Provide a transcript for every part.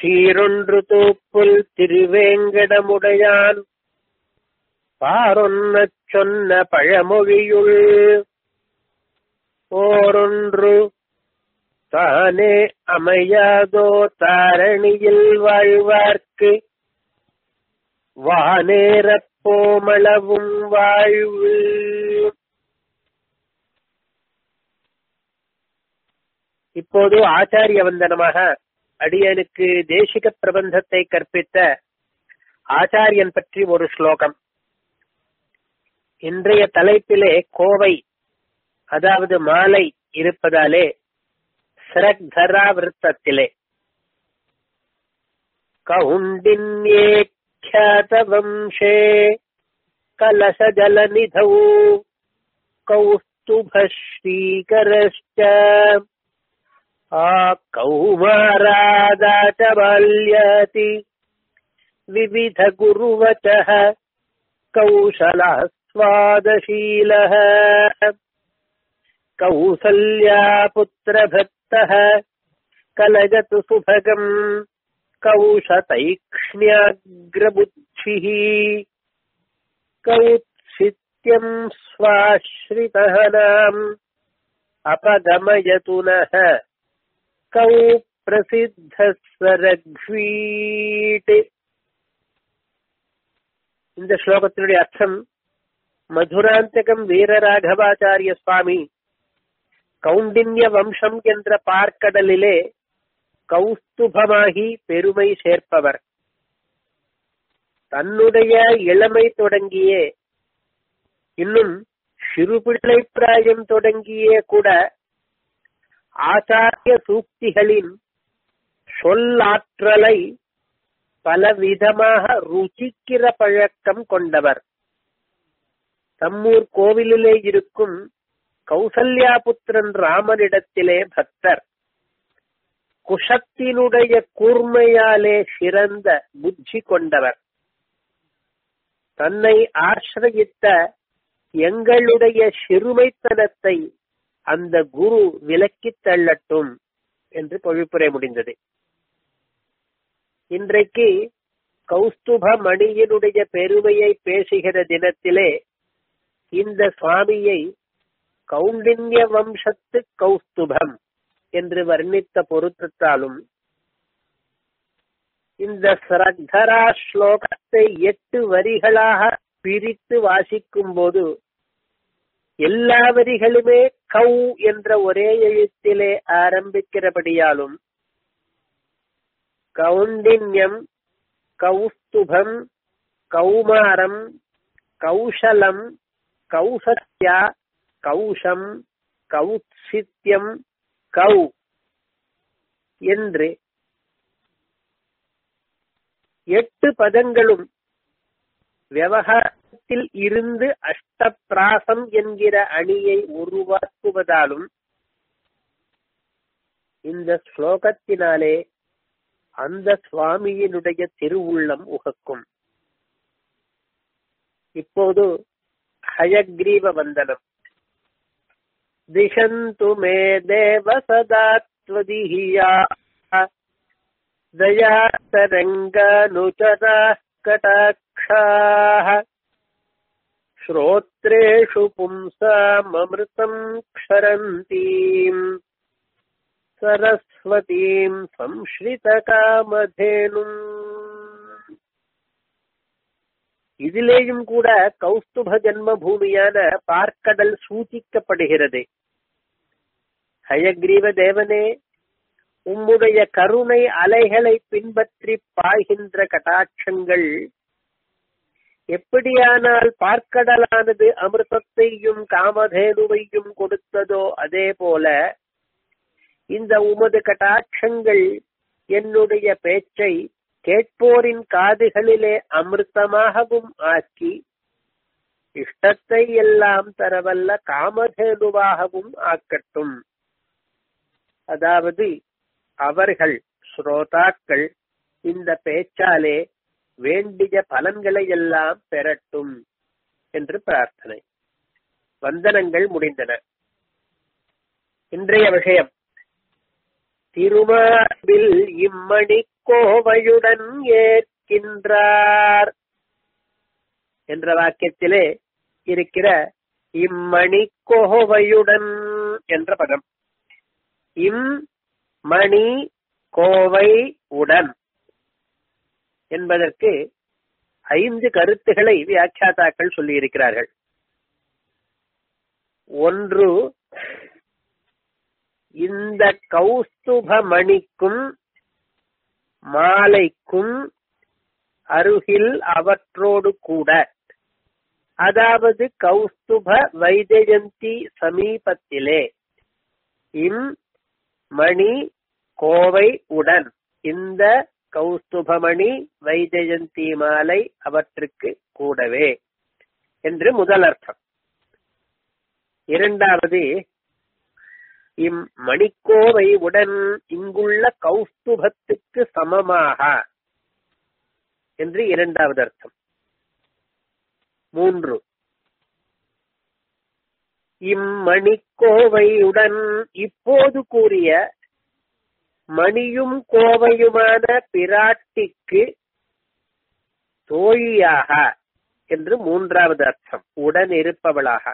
சீரொன்று தூப்புல் திருவேங்கடமுடையான் பாரொன்னச் சொன்ன பழமொழியுள் ஓரொன்று தானே அமையாதோ தாரணியில் வாழ்வார்க்கு வானேறப் போமளவும் வாழ்வு இப்போது ஆச்சாரிய வந்தனமாக அடியனுக்கு தேசிக பிரபந்தத்தை கற்பித்த ஆச்சாரியன் பற்றி ஒரு ஸ்லோகம் இன்றைய தலைப்பிலே கோவை அதாவது மாலை இருப்பதாலே சிரக்தரா விருத்தத்திலே கவுண்டின்யேख्यात வம்சே கலச ஜலநிதௌ கௌஸ்துப ஸ்ரீகரश्च आ कौमारादाच बाल्याति विविध गुरुवचः कौशलास्वादशीलः कौसल्यापुत्रभक्तः कलगतु सुभगम् कौशतैक्ष्ण्याग्रबुद्धिः कौत्सित्यम् स्वाश्रितः नाम् अपगमयतु नः கௌ பிரசித்த ரக்வீட் இந்த ஸ்லோகத்தினுடைய அர்த்தம் மதுராந்தகம் வீரராகவாச்சாரிய சுவாமி கௌண்டின்ய வம்சம் என்ற பார்க்கடலிலே கௌஸ்துபமாகி பெருமை சேர்ப்பவர் தன்னுடைய இளமை தொடங்கியே இன்னும் சிறுபிள்ளை பிராயம் தொடங்கியே கூட ஆச்சாரிய சூக்திகளின் சொல்லாற்றலை பலவிதமாக ருச்சிக்கிற பழக்கம் கொண்டவர் தம்மூர் கோவிலிலே இருக்கும் கௌசல்யா புத்திரன் ராமனிடத்திலே பக்தர் குஷத்தினுடைய கூர்மையாலே சிறந்த புத்தி கொண்டவர் தன்னை ஆசிரயித்த எங்களுடைய சிறுமைத்தனத்தை அந்த குரு விலக்கித் தள்ளட்டும் என்று பொழிப்புரை முடிந்தது இன்றைக்கு கௌஸ்துப மணியினுடைய பெருமையை பேசுகிற தினத்திலே இந்த சுவாமியை கௌண்டின்ய வம்சத்து கௌஸ்துபம் என்று வர்ணித்த பொருத்தத்தாலும் இந்த ஸ்ரத்தரா ஸ்லோகத்தை எட்டு வரிகளாக பிரித்து வாசிக்கும் போது எல்லா வரிகளுமே கௌ என்ற ஒரே எழுத்திலே ஆரம்பிக்கிறபடியாலும் கௌண்டின்யம் கௌஸ்துபம் கௌமாரம் கௌஷலம் கௌசத்யா கௌஷம் கௌசித்யம் கௌ என்று எட்டு பதங்களும் விவகாரத்தில் இருந்து அஷ்டப்பிராசம் என்கிற அணியை உருவாக்குவதாலும் இந்த ஸ்லோகத்தினாலே அந்த சுவாமியினுடைய திருவுள்ளம் உகக்கும் இப்போது ஹயக்ரீவ வந்தனம் திஷந்து மே தேவ சதாத்வதிஹியா दयातरङ्गानुचरा कटाक्षाः श्रोत्रेषु पुंसाममृतम् क्षरन्तीम् सरस्वतीम् संश्रितकामधेनुम् இதிலேயும் கூட கௌஸ்துப ஜன்ம பூமியான பார்க்கடல் சூச்சிக்கப்படுகிறது ஹயக்ரீவ தேவனே உம்முடைய கருணை அலைகளை பின்பற்றி பாய்கின்ற கட்டாட்சங்கள் எப்படியானால் பார்க்கடலானது அமிர்தத்தையும் காமதேனுவையும் கொடுத்ததோ அதே போல இந்த உமது கட்டாட்சங்கள் என்னுடைய பேச்சை கேட்போரின் காதுகளிலே அமிர்தமாகவும் ஆக்கி இஷ்டத்தை எல்லாம் தரவல்ல காமதேனுவாகவும் ஆக்கட்டும் அதாவது அவர்கள் ஸ்ரோதாக்கள் இந்த பேச்சாலே வேண்டிய பலன்களை எல்லாம் பெறட்டும் என்று பிரார்த்தனை வந்தனங்கள் முடிந்தன இன்றைய விஷயம் திருமார்பில் இம்மணி கோவையுடன் ஏற்கின்றார் என்ற வாக்கியத்திலே இருக்கிற இம்மணி கோவையுடன் என்ற பதம் இம் மணி கோவை உடன் என்பதற்கு ஐந்து கருத்துகளை வியாக்கியாதாக்கள் சொல்லியிருக்கிறார்கள் ஒன்று இந்த கௌஸ்துப மணிக்கும் மாலைக்கும் அருகில் அவற்றோடு கூட அதாவது கௌஸ்துப வைஜயந்தி சமீபத்திலே இம் மணி கோவை உடன் இந்த கௌஸ்துபமணி வைஜயந்தி மாலை அவற்றுக்கு கூடவே என்று முதல் அர்த்தம் இரண்டாவது இம் மணிக்கோவை உடன் இங்குள்ள கௌஸ்துபத்துக்கு சமமாக என்று இரண்டாவது அர்த்தம் மூன்று இம்மணிக்கோவையுடன் இப்போது கூறிய மணியும் கோவையுமான பிராட்டிக்கு தோழியாக என்று மூன்றாவது அர்த்தம் உடன் இருப்பவளாக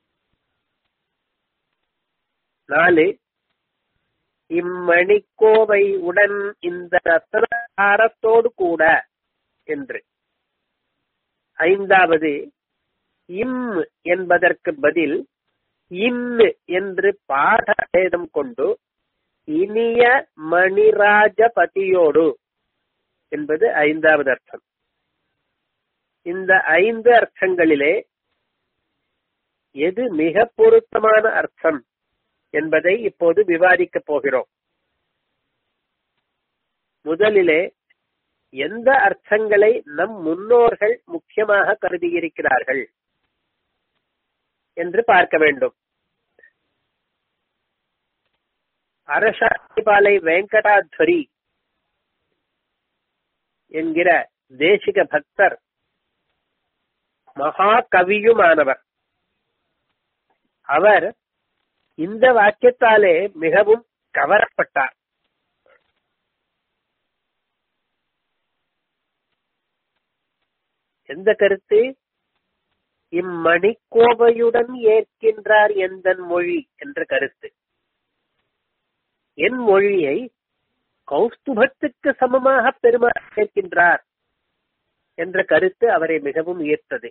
நாலு இம்மணிக்கோவை உடன் இந்த ரத்தனகாரத்தோடு கூட என்று ஐந்தாவது இம் என்பதற்கு பதில் இன் என்று பாடபேதம் கொண்டு இனிய மணிராஜபதியோடு என்பது ஐந்தாவது அர்த்தம் இந்த ஐந்து அர்த்தங்களிலே எது மிக பொருத்தமான அர்த்தம் என்பதை இப்போது விவாதிக்கப் போகிறோம் முதலிலே எந்த அர்த்தங்களை நம் முன்னோர்கள் முக்கியமாக கருதியிருக்கிறார்கள் என்று பார்க்க வேண்டும் அரசாணிபாலை வெங்கடாத்வரி என்கிற தேசிக பக்தர் மகா கவியுமானவர் அவர் இந்த வாக்கியத்தாலே மிகவும் கவரப்பட்டார் எந்த கருத்து இம்மணிக்கோவையுடன் ஏற்கின்றார் எந்தன் மொழி என்ற கருத்து என் மொழியை கௌஸ்துபத்துக்கு சமமாக பெருமாள் கேட்கின்றார் என்ற கருத்து அவரை மிகவும் ஈர்த்தது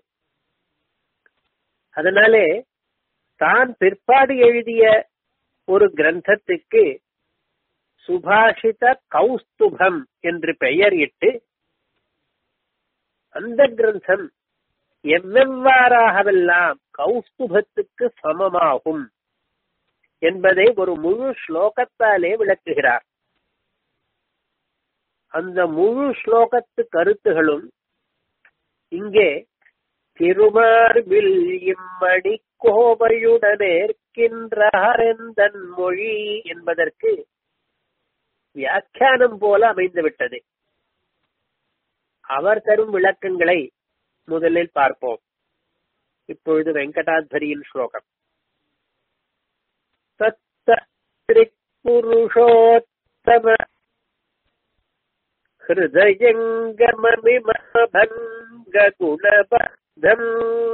அதனாலே தான் பிற்பாடு எழுதிய ஒரு கிரந்தத்துக்கு சுபாஷித கௌஸ்துபம் என்று பெயர் இட்டு அந்த கிரந்தம் எவ்வெவ்வாறாகவெல்லாம் கௌஸ்துபத்துக்கு சமமாகும் என்பதை ஒரு முழு ஸ்லோகத்தாலே விளக்குகிறார் அந்த முழு ஸ்லோகத்து கருத்துகளும் இங்கே திருமார்பில் இம்மணி கோவையுடனேற்கின்றாரெந்தன் மொழி என்பதற்கு வியாக்கியானம் போல அமைந்துவிட்டது அவர் தரும் விளக்கங்களை முதலில் பார்ப்போம் இப்பொழுது வெங்கடாத்வரியின் ஸ்லோகம் புருஷோத்தம ஹிருதயங்கமமிமபங்ககுணபதம்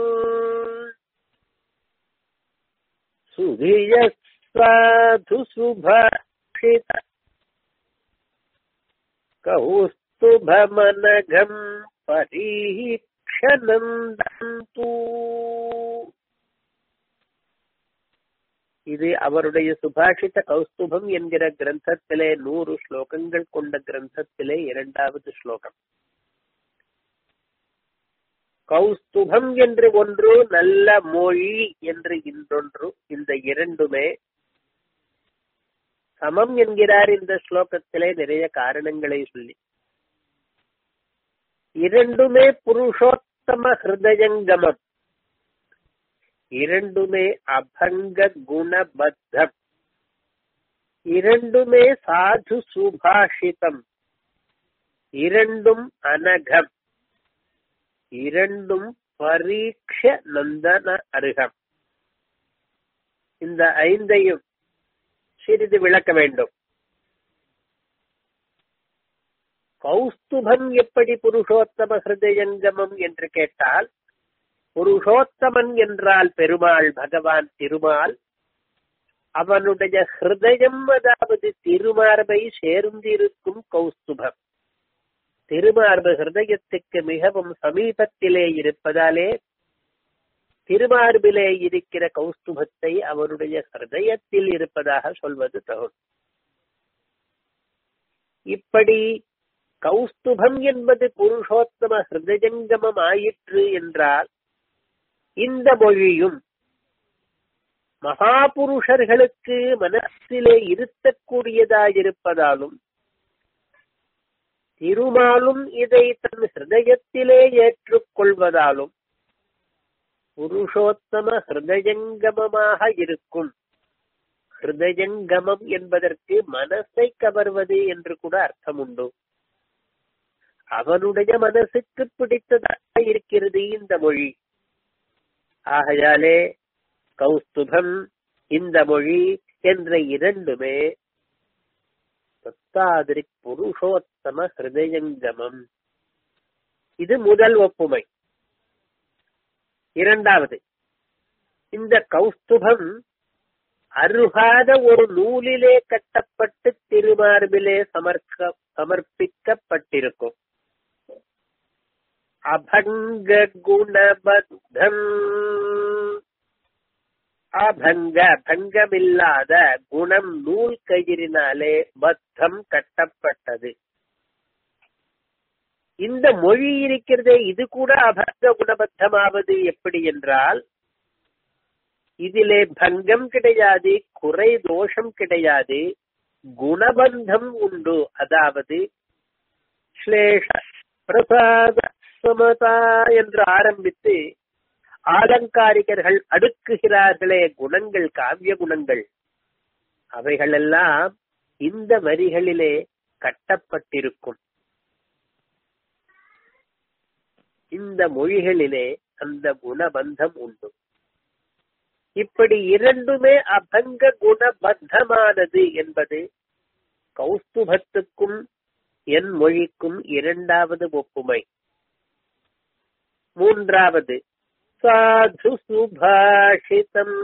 சுதியஸ்வாது சுபாஷித கௌஸ்துபமனகம் பரீக்ஷனந்தூ இது அவருடைய சுபாஷித கௌஸ்துபம் என்கிற கிரந்தத்திலே நூறு ஸ்லோகங்கள் கொண்ட கிரந்தத்திலே இரண்டாவது ஸ்லோகம் கௌஸ்துபம் என்று ஒன்று நல்ல மொழி என்று இன்னொன்று இந்த இரண்டுமே சமம் என்கிறார் இந்த ஸ்லோகத்திலே நிறைய காரணங்களை சொல்லி இரண்டுமே புருஷோத்தம ஹிருதயங்கமம் இரண்டுமே அபங்க குணபத்தம் இரண்டுமே சாது சுபாஷிதம் இரண்டும் அனகம் இரண்டும் பரீட்ச நந்தன அருகம் இந்த ஐந்தையும் சிறிது விளக்க வேண்டும் கௌஸ்துபம் எப்படி புருஷோத்தம ஹிருதயங்கமம் என்று கேட்டால் புருஷோத்தமன் என்றால் பெருமாள் பகவான் திருமால் அவனுடைய ஹிருதயம் அதாவது திருமார்பை சேர்ந்திருக்கும் கௌஸ்துபம் திருமார்பு ஹிருதயத்துக்கு மிகவும் சமீபத்திலே இருப்பதாலே திருமார்பிலே இருக்கிற கௌஸ்துபத்தை அவனுடைய ஹிருதயத்தில் இருப்பதாக சொல்வது தகும் இப்படி கௌஸ்துபம் என்பது புருஷோத்தம ஹிருதயங்கமம் ஆயிற்று என்றால் இந்த மொழியும் மகாபுருஷர்களுக்கு மனசிலே இருத்தக்கூடியதாயிருப்பதாலும் திருமாலும் இதை தன் ஹிருதயத்திலே ஏற்றுக்கொள்வதாலும் புருஷோத்தம ஹிருதயங்கமமாக இருக்கும் ஹிருதயங்கமம் என்பதற்கு மனசை கவர்வது என்று கூட அர்த்தம் உண்டு அவனுடைய மனசுக்கு பிடித்ததாக இருக்கிறது இந்த மொழி ஆகையாலே கௌஸ்துபம் இந்த மொழி என்ற இரண்டுமே தத்தாதிரி புருஷோத்தம ஹிருதயங்கமம் இது முதல் ஒப்புமை இரண்டாவது இந்த கௌஸ்துபம் அருகாத ஒரு நூலிலே கட்டப்பட்டு திருமார்பிலே சமர்க்க சமர்ப்பிக்கப்பட்டிருக்கும் அபங்க குணபத்தம் அபங்க பங்கமில்லாத குணம் நூல் கயிறினாலே பத்தம் கட்டப்பட்டது இந்த மொழி இருக்கிறதே இது கூட அபங்க குணபத்தமாவது எப்படி என்றால் இதிலே பங்கம் கிடையாது குறை தோஷம் கிடையாது குணபந்தம் உண்டு அதாவது ஸ்லேஷ பிரசாத சமதா என்று ஆரம்பித்து ஆலங்காரிகர்கள் அடுக்குகிறார்களே குணங்கள் காவிய குணங்கள் அவைகளெல்லாம் இந்த வரிகளிலே கட்டப்பட்டிருக்கும் இந்த மொழிகளிலே அந்த குணபந்தம் உண்டு இப்படி இரண்டுமே அபங்க குணபத்தமானது என்பது கௌஸ்துபத்துக்கும் என் மொழிக்கும் இரண்டாவது ஒப்புமை மூன்றாவது சாது சுபாஷிதம்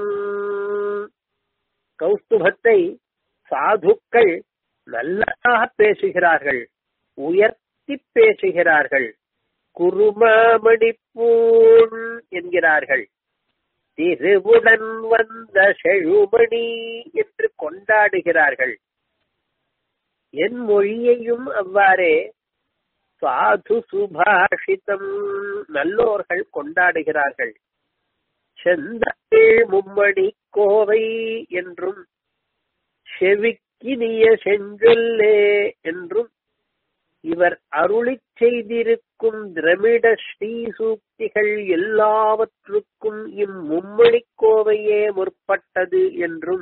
கௌஸ்துபத்தை சாதுக்கள் நல்லாக பேசுகிறார்கள் உயர்த்தி பேசுகிறார்கள் குருமாமணிப்பூன் என்கிறார்கள் திருவுடன் வந்த செழுமணி என்று கொண்டாடுகிறார்கள் என் மொழியையும் அவ்வாறே சாது சுபாஷிதம் நல்லோர்கள் கொண்டாடுகிறார்கள் செந்தமிழ் மும்மணி கோவை என்றும் செவிக்கினிய செஞ்சொல்லே என்றும் இவர் அருளிச் செய்திருக்கும் திரமிட ஸ்ரீ சூக்திகள் எல்லாவற்றுக்கும் இம்மும்மணி கோவையே முற்பட்டது என்றும்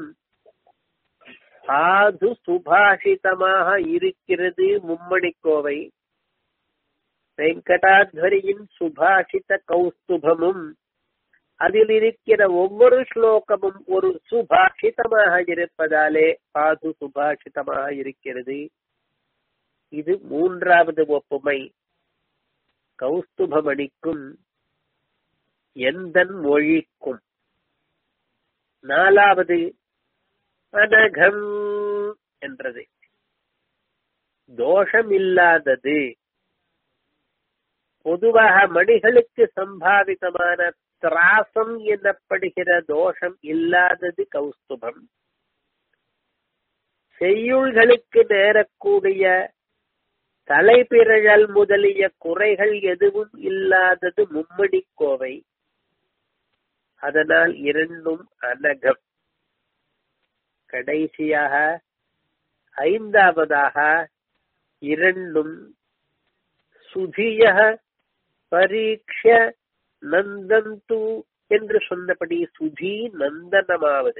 சாது சுபாஷிதமாக இருக்கிறது மும்மணி கோவை வெங்கடாத்வரியின் சுபாஷித கௌஸ்துபமும் அதில் இருக்கிற ஒவ்வொரு ஸ்லோகமும் ஒரு சுபாஷிதமாக இருப்பதாலே சாது சுபாஷிதமாக இருக்கிறது இது மூன்றாவது ஒப்புமை கௌஸ்துபமணிக்கும் எந்த மொழிக்கும் நாலாவது அனகம் என்றது தோஷமில்லாதது பொதுவாக மணிகளுக்கு சம்பாவிதமான திராசம் எனப்படுகிற தோஷம் இல்லாதது கௌஸ்துபம் செய்யுள்களுக்கு நேரக்கூடிய தலைப்பிரழல் முதலிய குறைகள் எதுவும் இல்லாதது மும்மடி கோவை அதனால் இரண்டும் அனகம் கடைசியாக ஐந்தாவதாக இரண்டும் சுதிய பரீட்ச நந்தந்து என்று சொன்னபடி சுதி நந்தனமாவது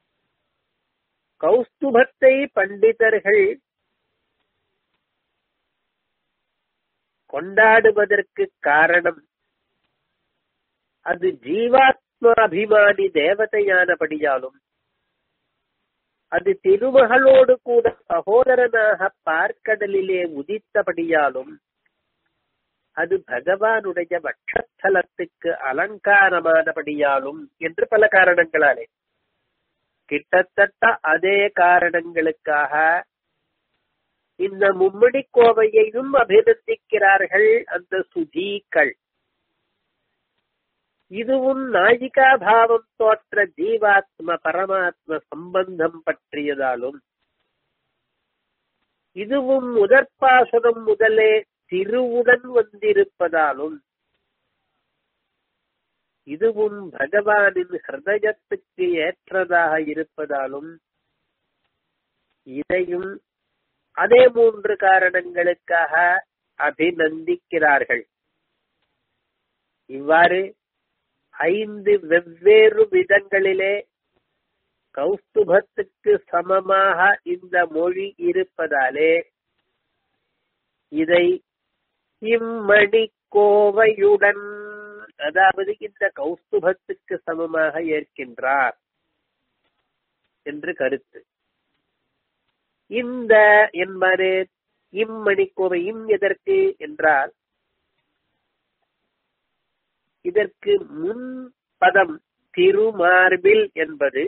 கௌஸ்துபத்தை பண்டிதர்கள் கொண்டாடுவதற்கு காரணம் அது ஜீவாத்மாபிமானி தேவதையானபடியாலும் அது திருமகளோடு கூட சகோதரனாக பார்க்கடலிலே உதித்தபடியாலும் அது பகவானுடைய வட்சத்தலத்துக்கு அலங்காரமானபடியாலும் என்று பல காரணங்களாலே கிட்டத்தட்ட அதே காரணங்களுக்காக இந்த மும்மடி கோவையையும் அபிநந்திக்கிறார்கள் அந்த சுஜீக்கள் இதுவும் நாயிகாபாவம் தோற்ற ஜீவாத்ம பரமாத்ம சம்பந்தம் பற்றியதாலும் இதுவும் முதற்பாசுரம் முதலே திருவுடன் வந்திருப்பதாலும் இதுவும் பகவானின் ஹிருதயத்துக்கு ஏற்றதாக இருப்பதாலும் இதையும் அதே மூன்று காரணங்களுக்காக அபிநந்திக்கிறார்கள் இவ்வாறு ஐந்து வெவ்வேறு விதங்களிலே கௌஸ்துபத்துக்கு சமமாக இந்த மொழி இருப்பதாலே இதை இம்மணி கோவையுடன் அதாவது இந்த கௌஸ்துபத்துக்கு சமமாக ஏற்கின்றார் என்று கருத்து இந்த என்பது இம்மணிக்கோவை இம் எதற்கு என்றால் இதற்கு முன் பதம் திருமார்பில் என்பது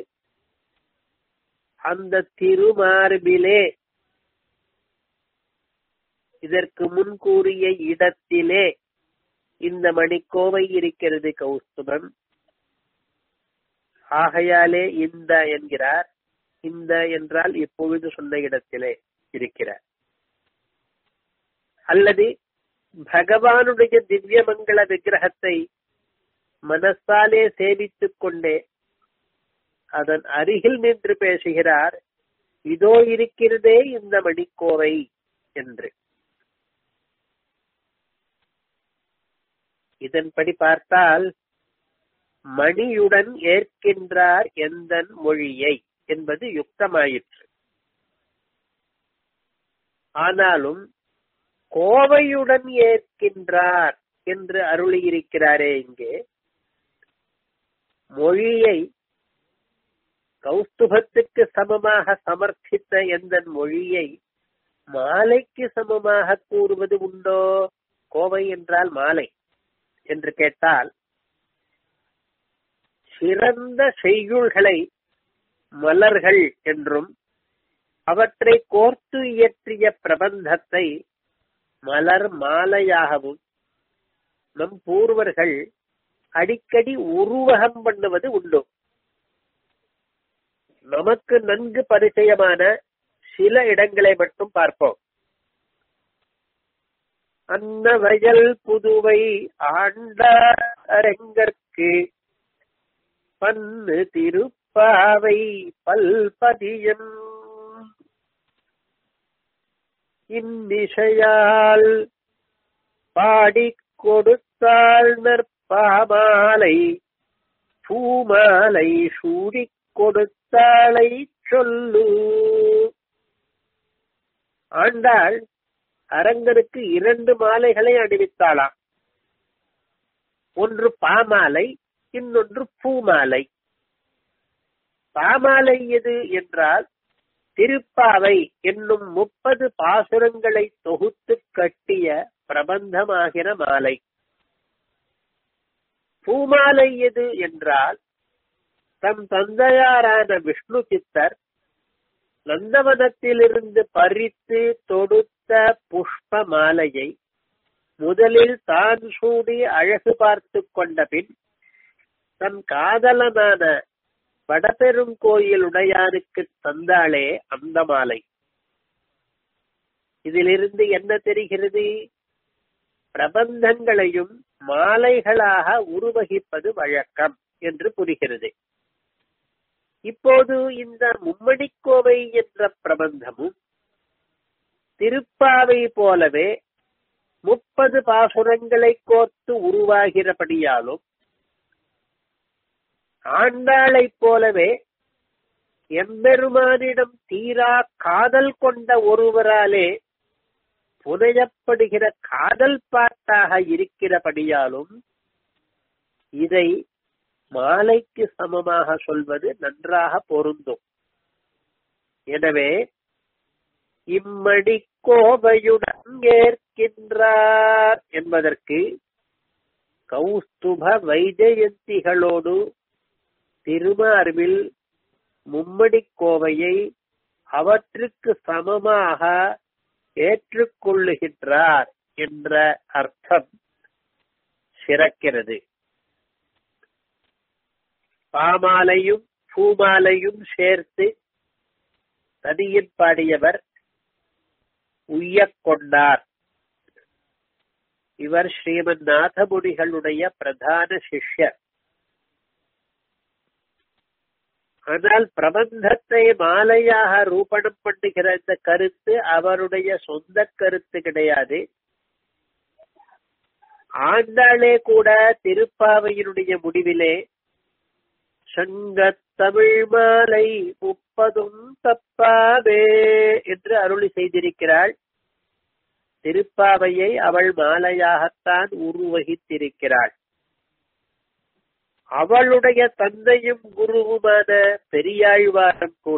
அந்த திருமார்பிலே இதற்கு முன் கூறிய இடத்திலே இந்த மணிக்கோவை இருக்கிறது கௌஸ்துபம் ஆகையாலே இந்த என்கிறார் இந்த என்றால் இப்பொழுது சொன்ன இடத்திலே இருக்கிறார் அல்லது பகவானுடைய திவ்யமங்கள விக்கிரகத்தை மனசாலே சேவித்துக் கொண்டே அதன் அருகில் நின்று பேசுகிறார் இதோ இருக்கிறதே இந்த மணிக்கோவை என்று இதன்படி பார்த்தால் மணியுடன் ஏற்கின்றார் எந்தன் மொழியை என்பது யுக்தமாயிற்று ஆனாலும் கோவையுடன் ஏற்கின்றார் என்று அருளியிருக்கிறாரே இங்கே மொழியை கௌஸ்துபத்துக்கு சமமாக சமர்ப்பித்த எந்த மொழியை மாலைக்கு சமமாக கூறுவது உண்டோ கோவை என்றால் மாலை என்று கேட்டால் சிறந்த செய்யுள்களை மலர்கள் என்றும் அவற்றை கோர்த்து இயற்றிய பிரபந்தத்தை மலர் மாலையாகவும் நம் பூர்வர்கள் அடிக்கடி உருவகம் பண்ணுவது உண்டு நமக்கு நன்கு பரிச்சயமான சில இடங்களை மட்டும் பார்ப்போம் அன்ன வயல் புதுவை ஆண்ட அரங்கற்கு பன்னு திருப்பாவை பல்பதியம் இந்நிசையால் பாடிக் கொடுத்தாள் நற்பாமாலை பூமாலை சூடிக் கொடுத்தாளை சொல்லு ஆண்டாள் அரங்கனுக்கு இரண்டு மாலைகளை அணிவித்தாளாம் ஒன்று பாமாலை இன்னொன்று பூமாலை பாமாலை எது என்றால் திருப்பாவை என்னும் முப்பது பாசுரங்களை தொகுத்து கட்டிய பிரபந்தமாகிற மாலை பூமாலை எது என்றால் தம் தந்தையாரான விஷ்ணு சித்தர் நந்தவனத்திலிருந்து பறித்து தொடுத்த புஷ்ப மாலையை முதலில் தான் சூடி அழகு பார்த்து கொண்ட பின் தன் காதலனான வடபெரும் கோயில் உடையானுக்கு தந்தாளே அந்த மாலை இதிலிருந்து என்ன தெரிகிறது பிரபந்தங்களையும் மாலைகளாக உருவகிப்பது வழக்கம் என்று புரிகிறது இப்போது இந்த மும்மணிக்கோவை என்ற பிரபந்தமும் திருப்பாவை போலவே முப்பது பாசுரங்களை கோர்த்து உருவாகிறபடியாலும் ஆண்டாளைப் போலவே எம்பெருமானிடம் தீரா காதல் கொண்ட ஒருவராலே புனையப்படுகிற காதல் பாட்டாக இருக்கிறபடியாலும் இதை மாலைக்கு சமமாக சொல்வது நன்றாக பொருந்தும் எனவே இம்மடி கோவையுடன் ஏற்கின்றார் என்பதற்கு கௌஸ்துப வைஜயந்திகளோடு திருமார்பில் மும்மடி கோவையை அவற்றுக்கு சமமாக ஏற்றுக்கொள்ளுகின்றார் என்ற அர்த்தம் சிறக்கிறது பாமாலையும் பூமாலையும் சேர்த்து நதியில் பாடியவர் உய்யக் கொண்டார் இவர் ஸ்ரீமன் நாதமுனிகளுடைய பிரதான சிஷ்யர் ஆனால் பிரபந்தத்தை மாலையாக ரூபணம் பண்ணுகிற இந்த கருத்து அவருடைய சொந்த கருத்து கிடையாது ஆண்டாளே கூட திருப்பாவையினுடைய முடிவிலே சங்கத்தமிழ் மாலை முப்பதும் தப்பாவே என்று அருளி செய்திருக்கிறாள் திருப்பாவையை அவள் மாலையாகத்தான் உருவகித்திருக்கிறாள் அவளுடைய தந்தையும் குருவுமான பெரியாழ்வாரம் கூட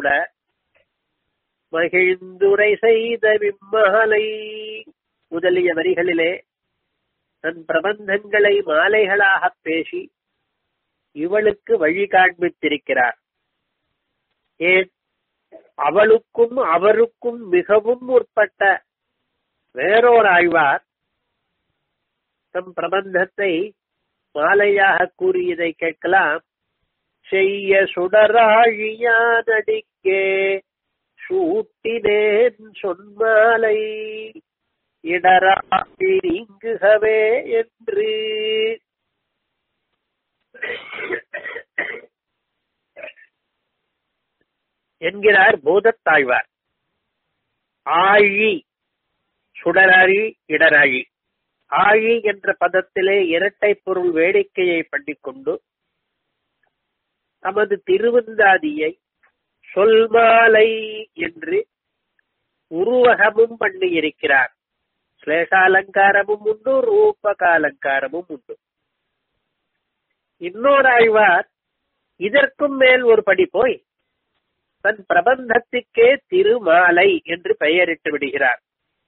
மகிழ்ந்துரை செய்த விம்மாலை முதலிய வரிகளிலே தன் பிரபந்தங்களை மாலைகளாக பேசி இவளுக்கு வழி காண்பித்திருக்கிறார் ஏன் அவளுக்கும் அவருக்கும் மிகவும் முற்பட்ட வேறோர் ஆழ்வார் தம் பிரபந்தத்தை மாலையாக கூறியதை கேட்கலாம் செய்ய சுடராழியானடிக்கே சூட்டினேன் சொன்மாலை இடராழி நீங்குகவே என்று என்கிறார் பூதத்தாழ்வார் ஆழி சுடராழி இடராழி ஆழி என்ற பதத்திலே இரட்டை பொருள் வேடிக்கையை பண்ணிக்கொண்டு தமது திருவந்தாதியை சொல்மாலை என்று உருவகமும் பண்ணியிருக்கிறார் ஸ்லேஷாலங்காரமும் உண்டு ரூபகாலங்காரமும் உண்டு இன்னொரு ஆழ்வார் இதற்கும் மேல் ஒரு படி போய் தன் பிரபந்தத்துக்கே திருமாலை என்று பெயரிட்டு விடுகிறார்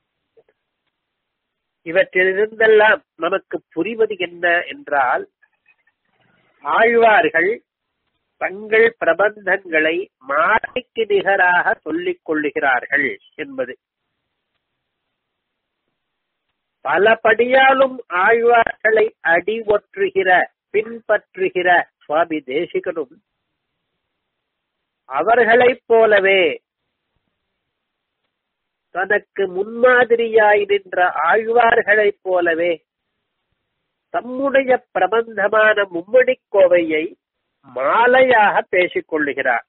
இவற்றிலிருந்தெல்லாம் நமக்கு புரிவது என்ன என்றால் ஆழ்வார்கள் தங்கள் பிரபந்தங்களை மாலைக்கு நிகராக சொல்லிக் கொள்ளுகிறார்கள் என்பது பல படியாலும் ஆழ்வார்களை அடி ஒற்றுகிற பின்பற்றுகிற சுவாமி தேசிகனும் அவர்களைப் போலவே தனக்கு முன்மாதிரியாய் நின்ற ஆழ்வார்களைப் போலவே தம்முடைய பிரபந்தமான மும்மடிக் கோவையை மாலையாக பேசிக் கொள்ளுகிறார்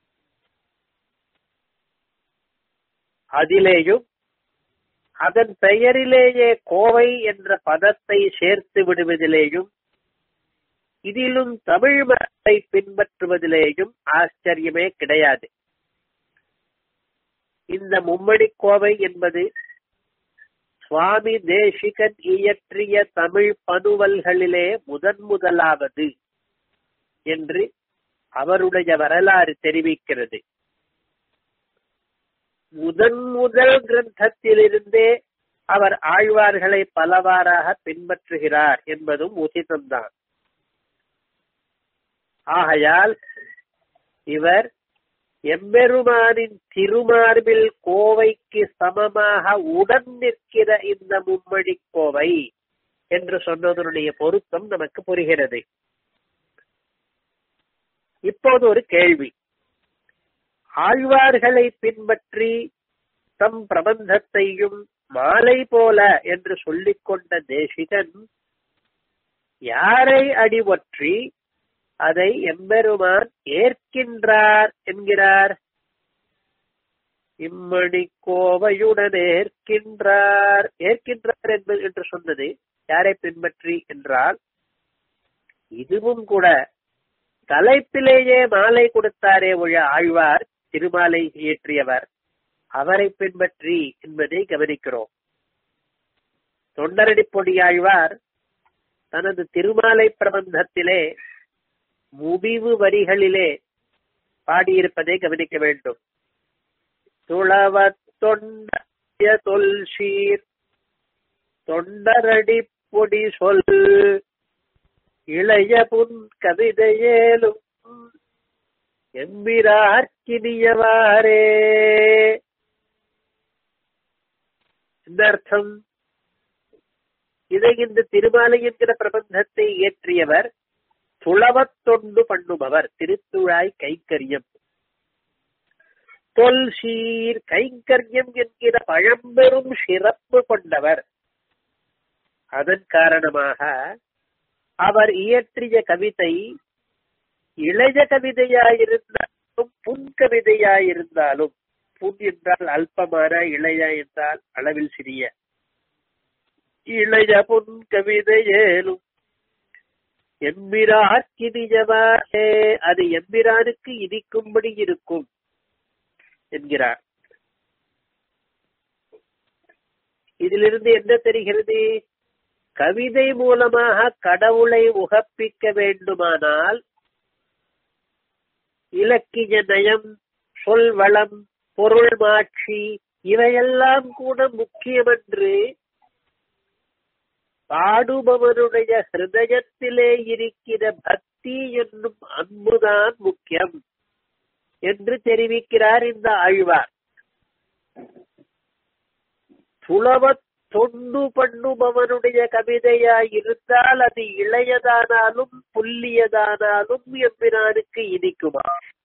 அதிலேயும் அதன் பெயரிலேயே கோவை என்ற பதத்தை சேர்த்து விடுவதிலேயும் இதிலும் தமிழ் மரத்தை பின்பற்றுவதிலேயும் ஆச்சரியமே கிடையாது இந்த மும்மடி கோவை என்பது சுவாமி தேசிகன் இயற்றிய தமிழ் பனுவல்களிலே முதன் முதலாவது என்று அவருடைய வரலாறு தெரிவிக்கிறது முதன் முதல் கிரந்தத்திலிருந்தே அவர் ஆழ்வார்களை பலவாறாக பின்பற்றுகிறார் என்பதும் உச்சிதம்தான் ஆகையால் இவர் எம்பெருமானின் திருமார்பில் கோவைக்கு சமமாக உடன் நிற்கிற இந்த மும்மடி கோவை என்று சொன்னதனுடைய பொருத்தம் நமக்கு புரிகிறது இப்போது ஒரு கேள்வி ஆழ்வார்களை பின்பற்றி தம் பிரபந்தத்தையும் மாலை போல என்று சொல்லிக் கொண்ட தேசிகன் யாரை அடிவற்றி அதை எம்பெருமான் ஏற்கின்றார் என்கிறார் இம்மணி கோவையுடன் ஏற்கின்றார் ஏற்கின்றார் என்பது என்று சொன்னது யாரை பின்பற்றி என்றால் இதுவும் கூட தலைப்பிலேயே மாலை கொடுத்தாரே ஒழ ஆழ்வார் திருமாலை இயற்றியவர் அவரை பின்பற்றி என்பதை கவனிக்கிறோம் தொண்டரடி பொடி ஆழ்வார் தனது திருமாலை பிரபந்தத்திலே முடிவு வரிகளிலே பாடியிருப்பதை கவனிக்க வேண்டும் துளவத் தொண்டிய தொல்சீர் தொண்டரடி பொடி சொல் இளைய புன் கவிதையேலும் எம்பிரார்க்கினியவாரே இந்த அர்த்தம் இதை இந்த திருமாலை என்கிற பிரபந்தத்தை இயற்றியவர் துளவத் தொண்டு பண்ணுபவர் திருத்துழாய் கைங்கரியம் தொல் சீர் கைங்கரியம் என்கிற பழம்பெரும் சிறப்பு கொண்டவர் அதன் காரணமாக அவர் இயற்றிய கவிதை இளைய கவிதையாயிருந்தாலும் புன் கவிதையாயிருந்தாலும் புன் என்றால் அல்பமான இளைய என்றால் அளவில் சிறிய இளைய புன் கவிதையேலும் எம்பிரார்க்கினியவாரே அது எம்பிரானுக்கு இனிக்கும்படி இருக்கும் என்கிறார் இதிலிருந்து என்ன தெரிகிறது கவிதை மூலமாக கடவுளை உகப்பிக்க வேண்டுமானால் இலக்கிய நயம் சொல் வளம் பொருள் மாட்சி இவையெல்லாம் கூட முக்கியமன்று பாடுபவருடைய ஹிருதயத்திலே இருக்கிற பக்தி என்னும் அன்புதான் முக்கியம் என்று தெரிவிக்கிறார் இந்த ஆழ்வார் துளவத் தொண்டு பண்ணுபவனுடைய கவிதையாய் இருந்தால் அது இளையதானாலும் புல்லியதானாலும் எம்பிரானுக்கு இனிக்குமா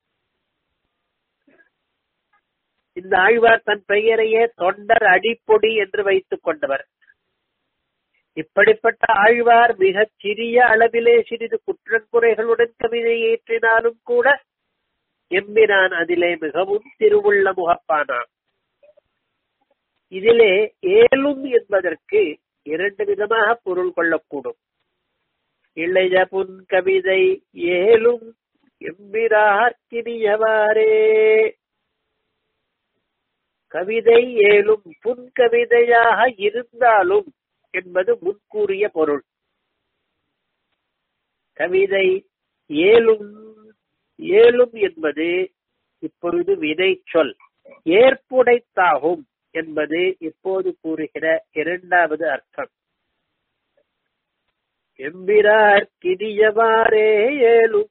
இந்த ஆழ்வார் தன் பெயரையே தொண்டர் அடிப்பொடி என்று வைத்துக் கொண்டவர் இப்படிப்பட்ட ஆழ்வார் மிகச் சிறிய அளவிலே சிறிது குற்றங்குறைகளுடன் கவிதை ஏற்றினாலும் கூட எம்பிரான் அதிலே மிகவும் திருவுள்ள முகப்பானான் இதிலே ஏலும் என்பதற்கு இரண்டு விதமாக பொருள் கொள்ளக்கூடும் இளைய புன் கவிதை ஏலும் எம்பிரார்க்கினியவாரே கவிதை ஏலும் புன் கவிதையாக இருந்தாலும் என்பது முன்கூறிய பொருள் கவிதை ஏலும் ஏலும் என்பது இப்பொழுது வினை சொல் ஏற்புடைத்தாகும் என்பது இப்போது கூறுகிற இரண்டாவது அர்த்தம் எம்பிரார் கிரியவாரே ஏலும்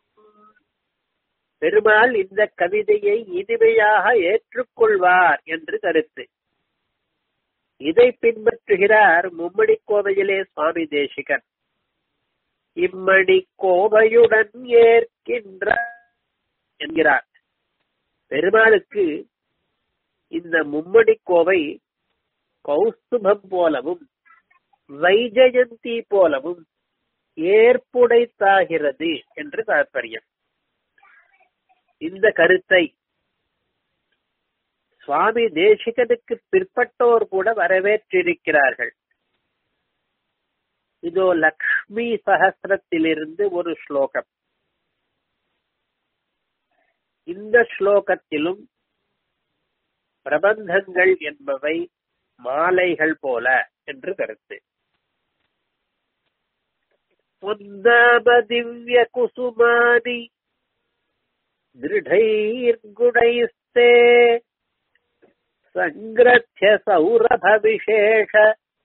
பெருமாள் இந்த கவிதையை இனிமையாக ஏற்றுக்கொள்வார் என்று கருத்து இதை பின்பற்றுகிறார் மும்மடி கோவையிலே சுவாமி தேசிகன் இம்மடி கோவையுடன் ஏற்கின்ற என்கிறார் பெருமாளுக்கு இந்த மும்மடி கோவை கௌஸ்துபம் போலவும் வைஜயந்தி போலவும் ஏற்புடைத்தாகிறது என்று தாற்பயம் இந்த கருத்தை சுவாமி தேசிகனுக்கு பிற்பட்டோர் கூட வரவேற்றிருக்கிறார்கள் இதோ லக்ஷ்மி சகசிரத்திலிருந்து ஒரு ஸ்லோகம் இந்த ஸ்லோகத்திலும் பிரபந்தங்கள் என்பவை மாலைகள் போல என்று கருத்து உந்தாம திவ்ய குசுமாதி दृढैर्गुणैस्ते सङ्ग्रथ्य सौरभविशेष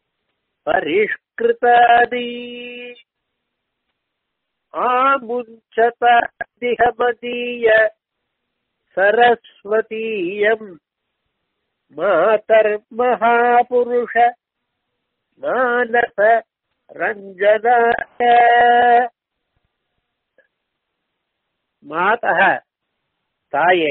परिष्कृतादि आमुञ्चतादिहमदीय सरस्वतीयम् मातर्महापुरुष मानस रञ्जनाय मातः தாயே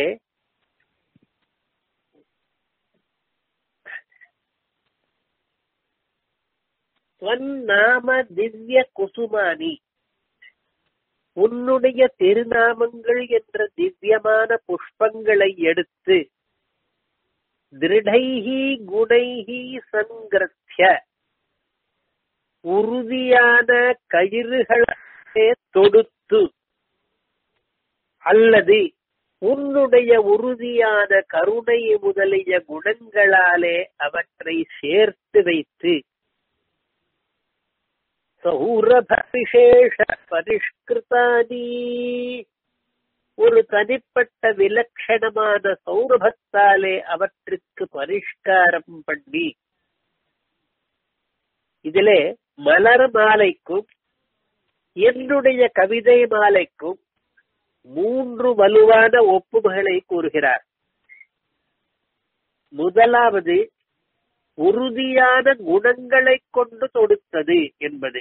நாம திவ்ய குசுமானி உன்னுடைய திருநாமங்கள் என்ற திவ்யமான புஷ்பங்களை எடுத்து திருடைஹி குணைஹி சங்கிரத்ய உறுதியான கயிறுகளே தொடுத்து அல்லது உன்னுடைய உறுதியான கருணை முதலிய குணங்களாலே அவற்றை சேர்த்து வைத்து சௌரப விசேஷ பரிஷ்கிருதாதி ஒரு தனிப்பட்ட விலட்சணமான சௌரபத்தாலே அவற்றுக்கு பரிஷ்காரம் பண்ணி இதிலே மலர் மாலைக்கும் என்னுடைய கவிதை மாலைக்கும் மூன்று வலுவான ஒப்புமைகளை கூறுகிறார் முதலாவது உறுதியான குணங்களை கொண்டு தொடுத்தது என்பது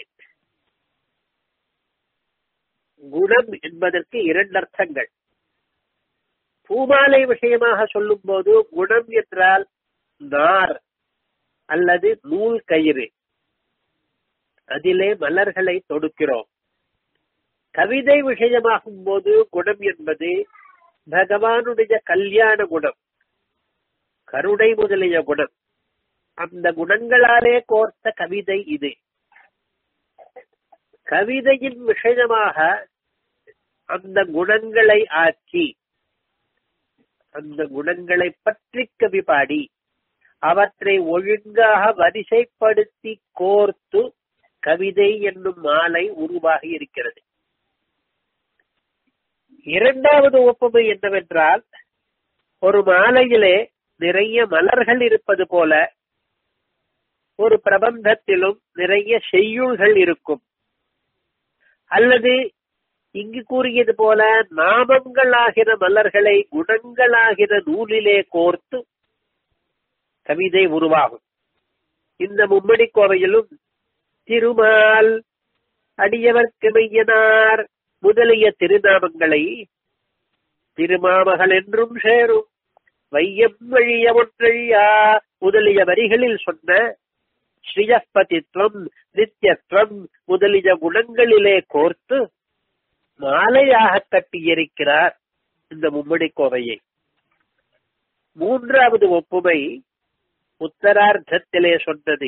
குணம் என்பதற்கு இரண்டு அர்த்தங்கள் பூமாலை விஷயமாக சொல்லும் போது குணம் என்றால் நார் அல்லது நூல் கயிறு அதிலே மலர்களை தொடுக்கிறோம் கவிதை விஷயமாகும் போது குணம் என்பது பகவானுடைய கல்யாண குணம் கருணை முதலிய குணம் அந்த குணங்களாலே கோர்த்த கவிதை இது கவிதையின் விஷயமாக அந்த குணங்களை ஆக்கி அந்த குணங்களை பற்றி கவி பாடி அவற்றை ஒழுங்காக வரிசைப்படுத்தி கோர்த்து கவிதை என்னும் மாலை உருவாகி இருக்கிறது இரண்டாவது ஒப்புமை என்னவென்றால் ஒரு மாலையிலே நிறைய மலர்கள் இருப்பது போல ஒரு பிரபந்தத்திலும் நிறைய செய்யுள்கள் இருக்கும் அல்லது இங்கு கூறியது போல நாமங்களாகிற மலர்களை குணங்களாகிற நூலிலே கோர்த்து கவிதை உருவாகும் இந்த மும்மணி கோவையிலும் திருமால் அடியவர்க்கு மையனார் முதலிய திருநாமங்களை திருமாமகள் என்றும் சேரும் வையம் வழிய ஒன்றழியா முதலிய வரிகளில் சொன்ன ஸ்ரீயப்பதித்வம் நித்தியத்துவம் முதலிய குணங்களிலே கோர்த்து மாலையாக கட்டியிருக்கிறார் இந்த மும்மணி கோவையை மூன்றாவது ஒப்புமை உத்தரார்த்தத்திலே சொன்னது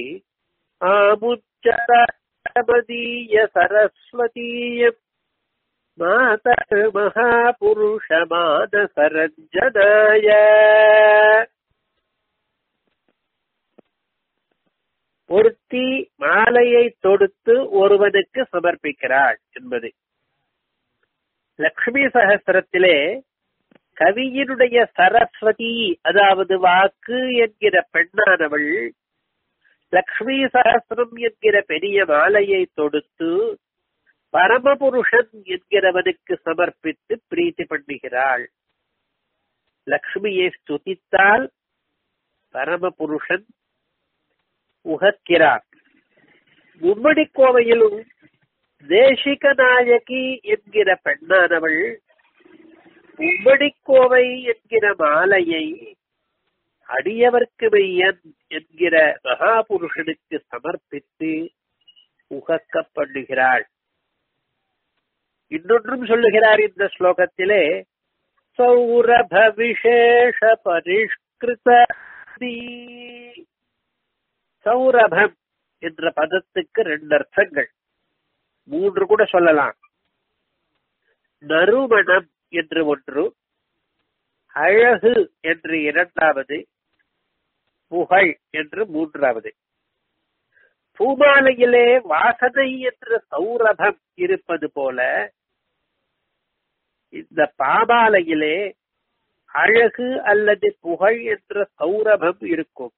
ஆமுச்சரமதீய சரஸ்வதீயம் மாதர் மகாபுருஷ மாதசரஞ்சனாய ஒருத்தி மாலையை தொடுத்து ஒருவனுக்கு சமர்ப்பிக்கிறாள் என்பது லக்ஷ்மி சகஸ்திரத்திலே கவியினுடைய சரஸ்வதி அதாவது வாக்கு என்கிற பெண்ணானவள் லக்ஷ்மி சகஸ்திரம் என்கிற பெரிய மாலையை தொடுத்து பரமபுருஷன் என்கிறவனுக்கு சமர்ப்பித்து பிரீத்தி பண்ணுகிறாள் லக்ஷ்மியை ஸ்துதித்தால் பரமபுருஷன் உகக்கிறார் மும்மடி கோவையிலும் தேசிக நாயகி என்கிற பெண்ணானவள் மும்மடி கோவை என்கிற மாலையை அடியவர்க்கு மையன் என்கிற மகாபுருஷனுக்கு சமர்ப்பித்து உகக்க பண்ணுகிறாள் இன்னொன்றும் சொல்லுகிறார் இந்த ஸ்லோகத்திலே சௌரப விசேஷ பரிஷ்கிருத சௌரபம் என்ற பதத்துக்கு ரெண்டு அர்த்தங்கள் மூன்று கூட சொல்லலாம் நறுமணம் என்று ஒன்று அழகு என்று இரண்டாவது புகழ் என்று மூன்றாவது பூமாலையிலே வாசனை என்ற சௌரபம் இருப்பது போல இந்த பாமாலையிலே அழகு அல்லது புகழ் என்ற சௌரபம் இருக்கும்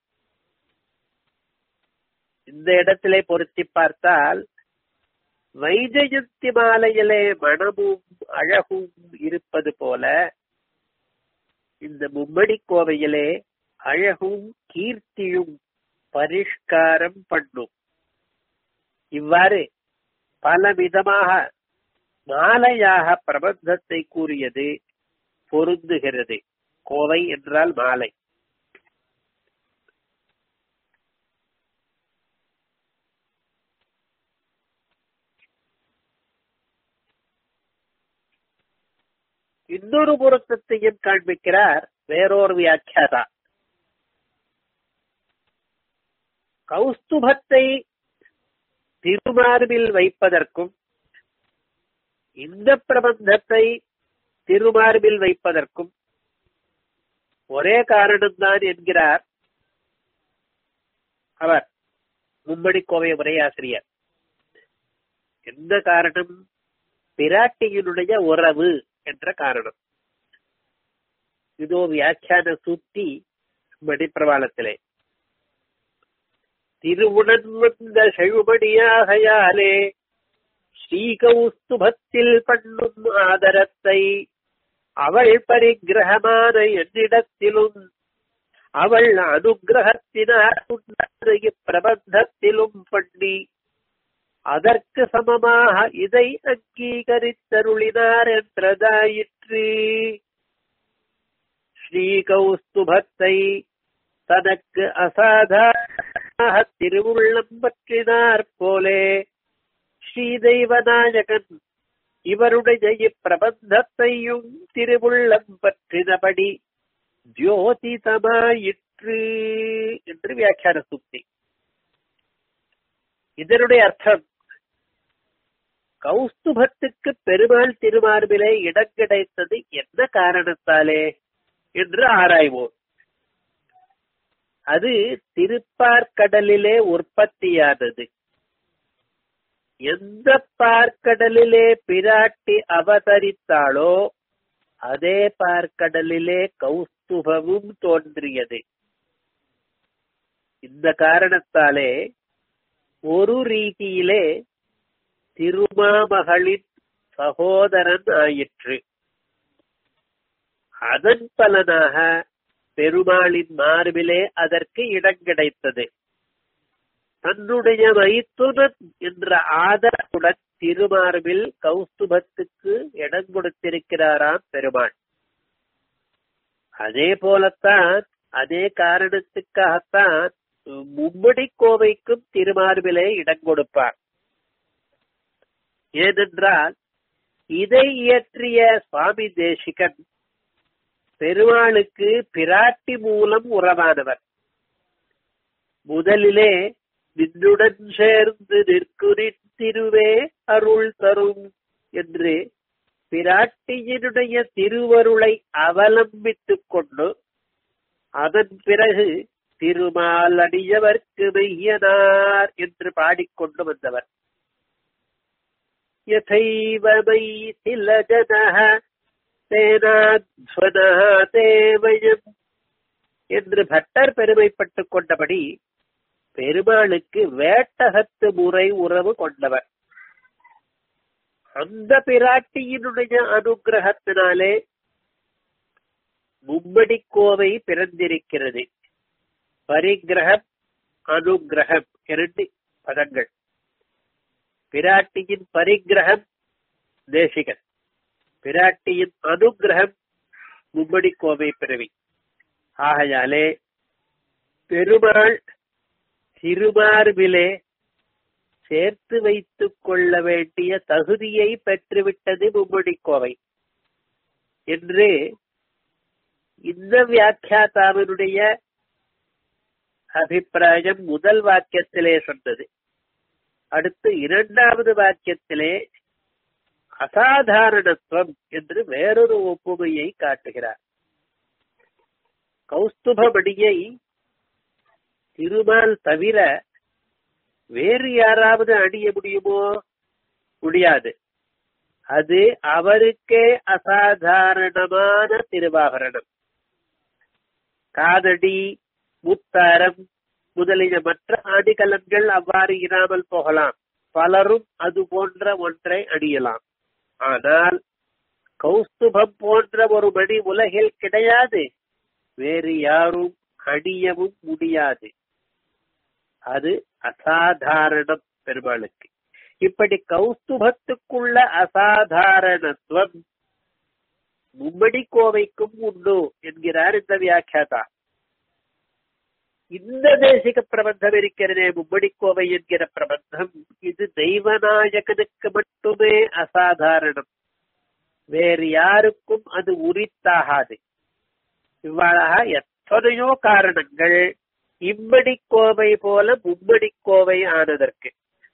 இந்த இடத்திலே பொருத்தி பார்த்தால் வைஜயந்தி மாலையிலே மனமும் அழகும் இருப்பது போல இந்த மும்மடி கோவையிலே அழகும் கீர்த்தியும் பரிஷ்காரம் பண்ணும் இவ்வாறு பல விதமாக மாலையாக பிரபந்தத்தை கூறியது பொருந்துகிறது கோவை என்றால் மாலை இன்னொரு பொருத்தத்தையும் காண்பிக்கிறார் வேறொரு வியாக்கியாதா கௌஸ்துபத்தை திருமார்பில் வைப்பதற்கும் இந்த பிரபந்தத்தை திருமார்பில் வைப்பதற்கும் ஒரே காரணம்தான் என்கிறார் அவர் மும்மடி கோவை உரையாசிரியர் எந்த காரணம் பிராட்டியினுடைய உறவு என்ற காரணம் இதோ வியாக்கியான சூத்தி மணிப்பிரவாளத்திலே திருவுடன் வந்த செழுமடியாகையாலே ஸ்ரீகௌஸ்துபத்தில் பண்ணும் ஆதரத்தை அவள் பரிகிரகமான என்னிடத்திலும் அவள் அனுகிரகத்தினார் பிரபந்தத்திலும் பண்ணி அதற்கு சமமாக இதை அங்கீகரித்தருளினார் என்றதாயிற்று ஸ்ரீகௌஸ்துபத்தை தனக்கு அசாதாரண திருவுள்ளம் பற்றினார் போலே ஸ்ரீதெய்வநாயகன் இவருடைய இப்பிரபந்தத்தையும் திருவுள்ளம் பற்றினபடி ஜோதிதமாயிற்று என்று வியாக்கியான சுத்தி இதனுடைய அர்த்தம் கௌஸ்துபத்துக்கு பெருமாள் திருமார்பிலே இடம் கிடைத்தது என்ன காரணத்தாலே என்று ஆராய்வோம் அது திருப்பார்க்கடலிலே உற்பத்தியானது எந்த பார்க்கடலிலே பிராட்டி அவதரித்தாளோ அதே பார்க்கடலிலே கௌஸ்துபமும் தோன்றியது இந்த காரணத்தாலே ஒரு ரீதியிலே திருமாமகளின் சகோதரன் ஆயிற்று அதன் பலனாக பெருமாளின் மார்பிலே அதற்கு இடம் கிடைத்தது தன்னுடைய மைத்துனன் என்ற ஆதரவுடன் திருமார்பில் கௌஸ்துபத்துக்கு இடம் கொடுத்திருக்கிறாராம் பெருமாள் அதே போலத்தான் அதே காரணத்துக்காகத்தான் மும்மடி கோவைக்கும் திருமார்பிலே இடம் கொடுப்பார் ஏனென்றால் இதை இயற்றிய சுவாமி தேசிகன் பெருமாளுக்கு பிராட்டி மூலம் உறவானவர் முதலிலே நின்னுடன் சேர்ந்து நிற்குறின் திருவே அருள் தரும் என்று பிராட்டியினுடைய திருவருளை அவலம்பித்துக் கொண்டு அதன் பிறகு திருமால் அடியவர்க்கு மெய்யனார் என்று பாடிக்கொண்டு வந்தவர் யதைவ மைதிலஜனः சேனாத்வனः தேவயம் என்று பட்டர் பெருமைப்பட்டுக் கொண்டபடி பெருமாளுக்கு வேட்டகத்து முறை உறவு கொண்டவர் அந்த பிராட்டியினுடைய அனுகிரகத்தினாலே மும்மடி கோவை பிறந்திருக்கிறது பரிகிரகம் அனுகிரகம் இரண்டு பதங்கள் பிராட்டியின் பரிகிரகம் தேசிகன் பிராட்டியின் அனுகிரகம் மும்மடி கோவை பிறவி ஆகையாலே பெருமாள் திருமார்பிலே சேர்த்து வைத்துக் கொள்ள வேண்டிய தகுதியை பெற்றுவிட்டது மும்மடி கோவை என்று இந்த வியாக்கியாதாவினுடைய அபிப்பிராயம் முதல் வாக்கியத்திலே சொன்னது அடுத்து இரண்டாவது வாக்கியத்திலே அசாதாரணத்துவம் என்று வேறொரு ஒப்புமையை காட்டுகிறார் கௌஸ்துபமணியை திருமால் தவிர வேறு யாராவது அணிய முடியுமோ முடியாது அது அவருக்கே அசாதாரணமான திருவாபரணம் காதடி முத்தாரம் முதலிய மற்ற ஆடிகலன்கள் அவ்வாறு இராமல் போகலாம் பலரும் அது போன்ற ஒன்றை அணியலாம் ஆனால் கௌஸ்துபம் போன்ற ஒரு மணி உலகில் கிடையாது வேறு யாரும் அணியவும் முடியாது அது அசாதாரணம் பெருமாளுக்கு இப்படி கௌஸ்துபத்துக்குள்ள அசாதாரணத்துவம் மும்மடி கோவைக்கும் உண்டு என்கிறார் இந்த வியாக்கியாதா இந்த தேசிக பிரபந்தம் இருக்கிறதே மும்மடி கோவை என்கிற பிரபந்தம் இது தெய்வநாயகனுக்கு மட்டுமே அசாதாரணம் வேறு யாருக்கும் அது உரித்தாகாது இவ்வாறாக எத்தனையோ காரணங்கள் இம்மடி கோவை போல மும்மடி கோவை ஆனதற்கு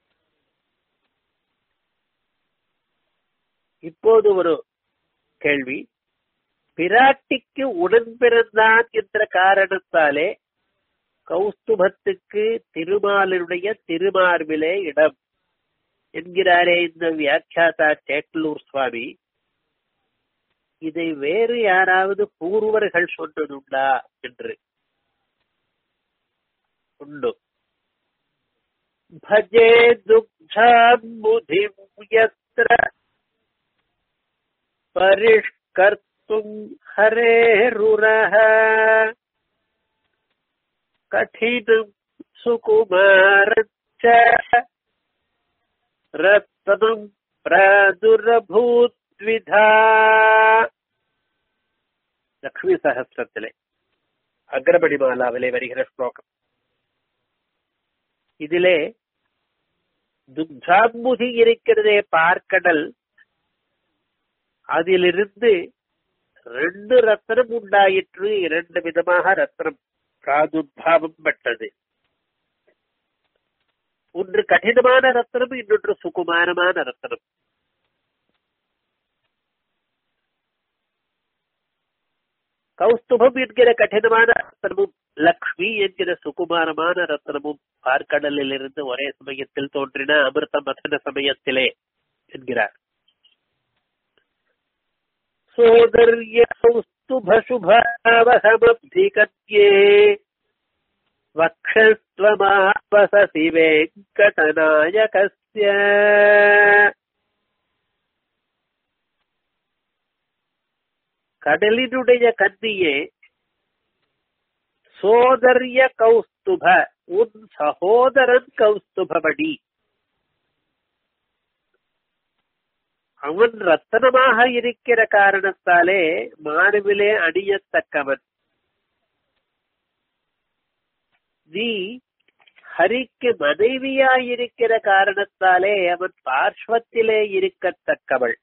இப்போது ஒரு கேள்வி பிராட்டிக்கு உடன் பிறந்தான் என்ற காரணத்தாலே கௌஸ்துபத்துக்கு திருமாலினுடைய திருமார்பிலே இடம் என்கிறாரே இந்த வியாக்கியாதா சேட்டலூர் சுவாமி இதை வேறு யாராவது பூர்வர்கள் சொன்னதுண்டா என்று உண்டு भजे दुग्धाम्बुधिं यत्र परिष्कर्तुम् हरेरुरः कठिनम् सुकुमारञ्च रत्नम् प्रादुरभूद्विधा லக்ஷ்மி சகசிரத்திலே அக்ரபடிமாலாவிலே வருகிற ஸ்லோகம் இதிலே துக்தாம்புதி இருக்கிறதே பார்க்கடல் அதிலிருந்து ரெண்டு ரத்னம் உண்டாயிற்று இரண்டு விதமாக ரத்னம் பிராதுர்பாவம் பட்டது ஒன்று கடினமான ரத்னம் இன்னொன்று சுகுமாரமான ரத்னம் கௌஸ்துபம் என்கிற கடினமான ரத்னமும் லக்ஷ்மி என்கிற சுகுமாரமான ரத்னமும் பார்க்கடலில் இருந்து ஒரே சமயத்தில் தோன்றின அமிர்த மதன சமயத்திலே என்கிறார் சோதர்ய கௌஸ்துபசுபாவகமப்திகத்யே வக்ஷஸ்வமாவசசி வெங்கடநாயகஸ்ய கடலினுடைய கன்னியே சோதர்ய கௌஸ்துப உன் சகோதரன் கௌஸ்துபபடி அவன் ரத்தனமாக இருக்கிற காரணத்தாலே மார்பிலே அணியத்தக்கவன் நீ ஹரிக்கு மனைவியாயிருக்கிற காரணத்தாலே அவன் பார்ஸ்வத்திலே இருக்கத்தக்கவள்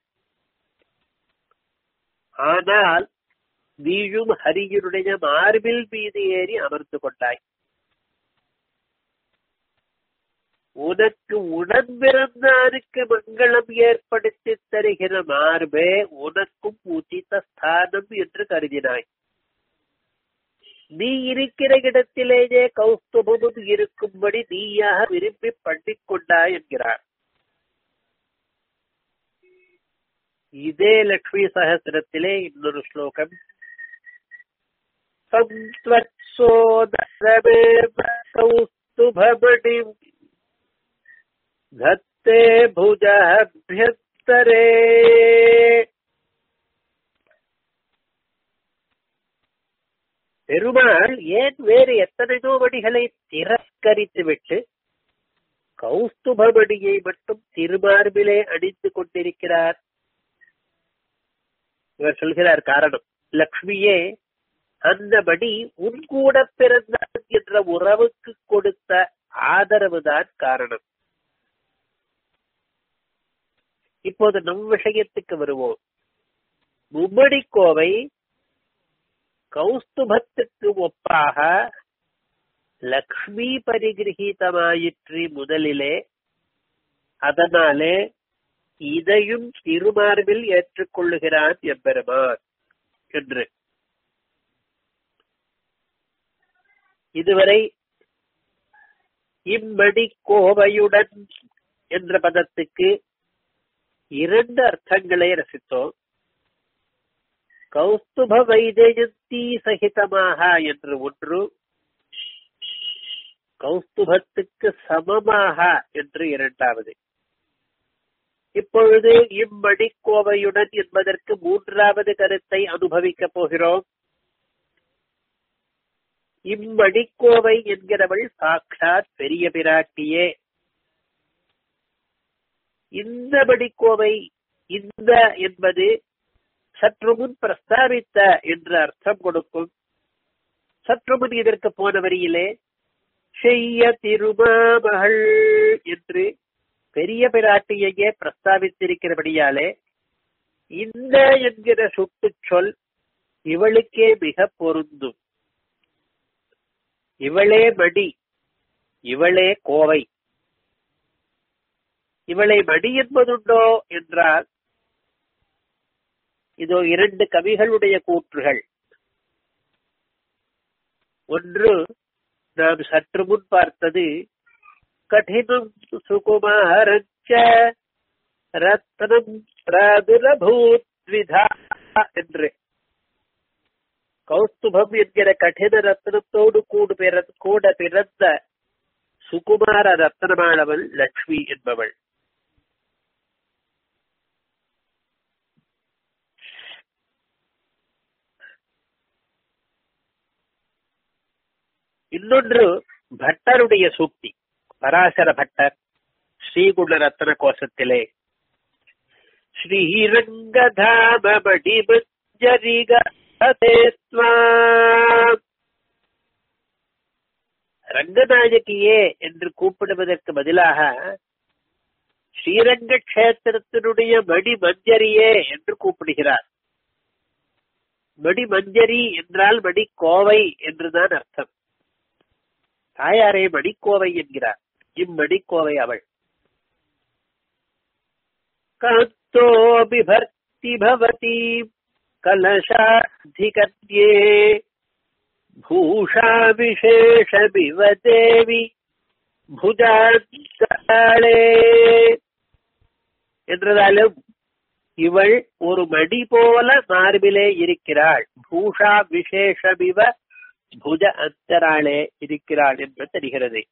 ஆனால் நீயும் ஹரியினுடைய மார்பில் மீது ஏறி அமர்ந்து கொண்டாய் உனக்கு உடன்பிறந்தாருக்கு மங்களம் ஏற்படுத்தி தருகிற மார்பே உனக்கும் உச்சித ஸ்தானம் என்று கருதினாய் நீ இருக்கிற இடத்திலேயே கௌஸ்துபமும் இருக்கும்படி நீயாக விரும்பி பண்ணிக் கொண்டாய் என்கிறார் இதே லக்ஷ்மி சகசிரத்திலே இன்னொரு ஸ்லோகம் கௌஸ்துபமணி தத்தே புஜபியத்தரே பெருமாள் ஏன் வேறு எத்தனையோ மணிகளை திரஸ்கரித்து விட்டு கௌஸ்துபமணியை மட்டும் திருமார்பிலே அணிந்து கொண்டிருக்கிறார் இவர் சொல்கிறார் காரணம் லக்ஷ்மியே அந்த மணி உன் கூட பிறந்தான் என்ற உறவுக்கு கொடுத்த ஆதரவுதான் காரணம் இப்போது நம் விஷயத்துக்கு வருவோம் மும்மடி கோவை கௌஸ்துபத்துக்கு ஒப்பாக லக்ஷ்மி பரிகிரகீதமாயிற்று முதலிலே அதனாலே இதையும் திருமார்பில் ஏற்றுக்கொள்ளுகிறான் எம்பெருமான் என்று இதுவரை இம்மடி கோவையுடன் என்ற பதத்துக்கு இரண்டு அர்த்தங்களை ரசித்தோம் கௌஸ்துப வைஜெயந்தி சகிதமாக என்று ஒன்று கௌஸ்துபத்துக்கு சமமாக என்று இரண்டாவது இப்பொழுது இம்மடி கோவையுடன் என்பதற்கு மூன்றாவது கருத்தை அனுபவிக்கப் போகிறோம் இம்மடிக்கோவை என்கிறவள் சாட்சாத் பெரிய பிராட்டியே இந்த மடிக்கோவை இந்த என்பது சற்று முன் பிரஸ்தாபித்த என்று அர்த்தம் கொடுக்கும் சற்று முன் இதற்கு போன வரியிலே செய்ய திருமாமகள் என்று பெரிய பிராட்டியையே பிரஸ்தாபித்திருக்கிறபடியாலே இந்த என்கிற சுட்டு சொல் இவளுக்கே மிக பொருந்தும் இவளே மடி இவளே கோவை இவளை மடி என்பதுண்டோ என்றால் இதோ இரண்டு கவிகளுடைய கூற்றுகள் ஒன்று நாம் சற்று முன் பார்த்தது கடினம் சுகுமாரஞ்ச ரத்னம் பிராதுரபூத்விதா என்று கௌஸ்துபம் என்கிற கடின ரத்னத்தோடு கூடு பிற கூட பிறந்த சுகுமார ரத்னமானவள் லட்சுமி என்பவள் இன்னொன்று பட்டருடைய சூக்தி பராசர பட்டர் ஸ்ரீகுண ரத்ன கோஷத்திலே ஸ்ரீரங்கதாமடிபஞ்சரிகே ரங்கநாயகியே என்று கூப்பிடுவதற்கு பதிலாக ஸ்ரீரங்க கஷேத்திரத்தினுடைய மடி மஞ்சரியே என்று கூப்பிடுகிறார் மடி மஞ்சரி என்றால் மடி கோவை என்றுதான் அர்த்தம் தாயாரே மடிக்கோவை என்கிறார் இம்மடிக்கோவை அவள் காத்தோ பிபர்த்தி பவதி கலசாதிகத்யே பூஷா விசேஷ தேவி புஜாலே என்றதாலும் இவள் ஒரு மடி போல மார்பிலே இருக்கிறாள் பூஷா விசேஷமிவ புஜ அந்தராளே இருக்கிறாள் என்று தெரிகிறது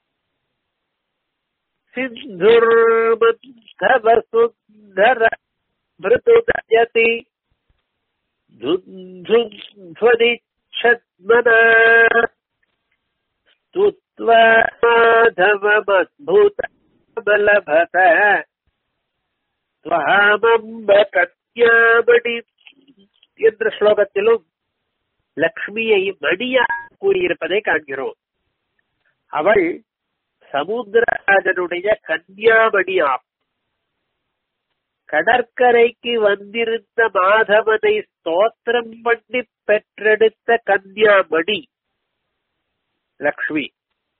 சிந்துர்மந்தவசுந்தர மிருதுதயதி துந்துவதிச்சத்மனா ஸ்துத்வா மாதவமத்புத பலபத துவாமம்ப கத்யாமடி என்ற ஸ்லோகத்திலும் லக்ஷ்மியை மடியாக கூறியிருப்பதை காண்கிறோம் அவள் சமுத்திரராஜனுடைய கன்யாமணியாம் கடற்கரைக்கு வந்திருந்த மாதவனை ஸ்தோத்திரம் பண்ணி பெற்றெடுத்த கன்யாமணி லக்ஷ்மி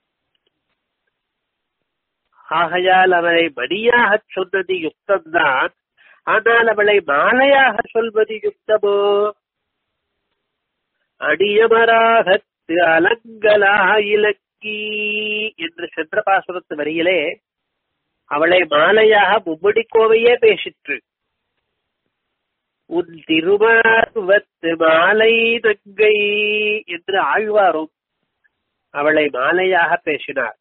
ஆகையால் அவளை மணியாக சொன்னது யுக்தம்தான் ஆனால் அவளை மாலையாக சொல்வது யுக்தமோ அடியமராகத்து அலங்கலா இலக்கி என்று சென்ற பாசுரத்து வரியிலே அவளை மாலையாக மும்மடி கோவையே பேசிற்று உன் திருமார்வத்து மாலை நங்கை என்று ஆழ்வாரும் அவளை மாலையாக பேசினார்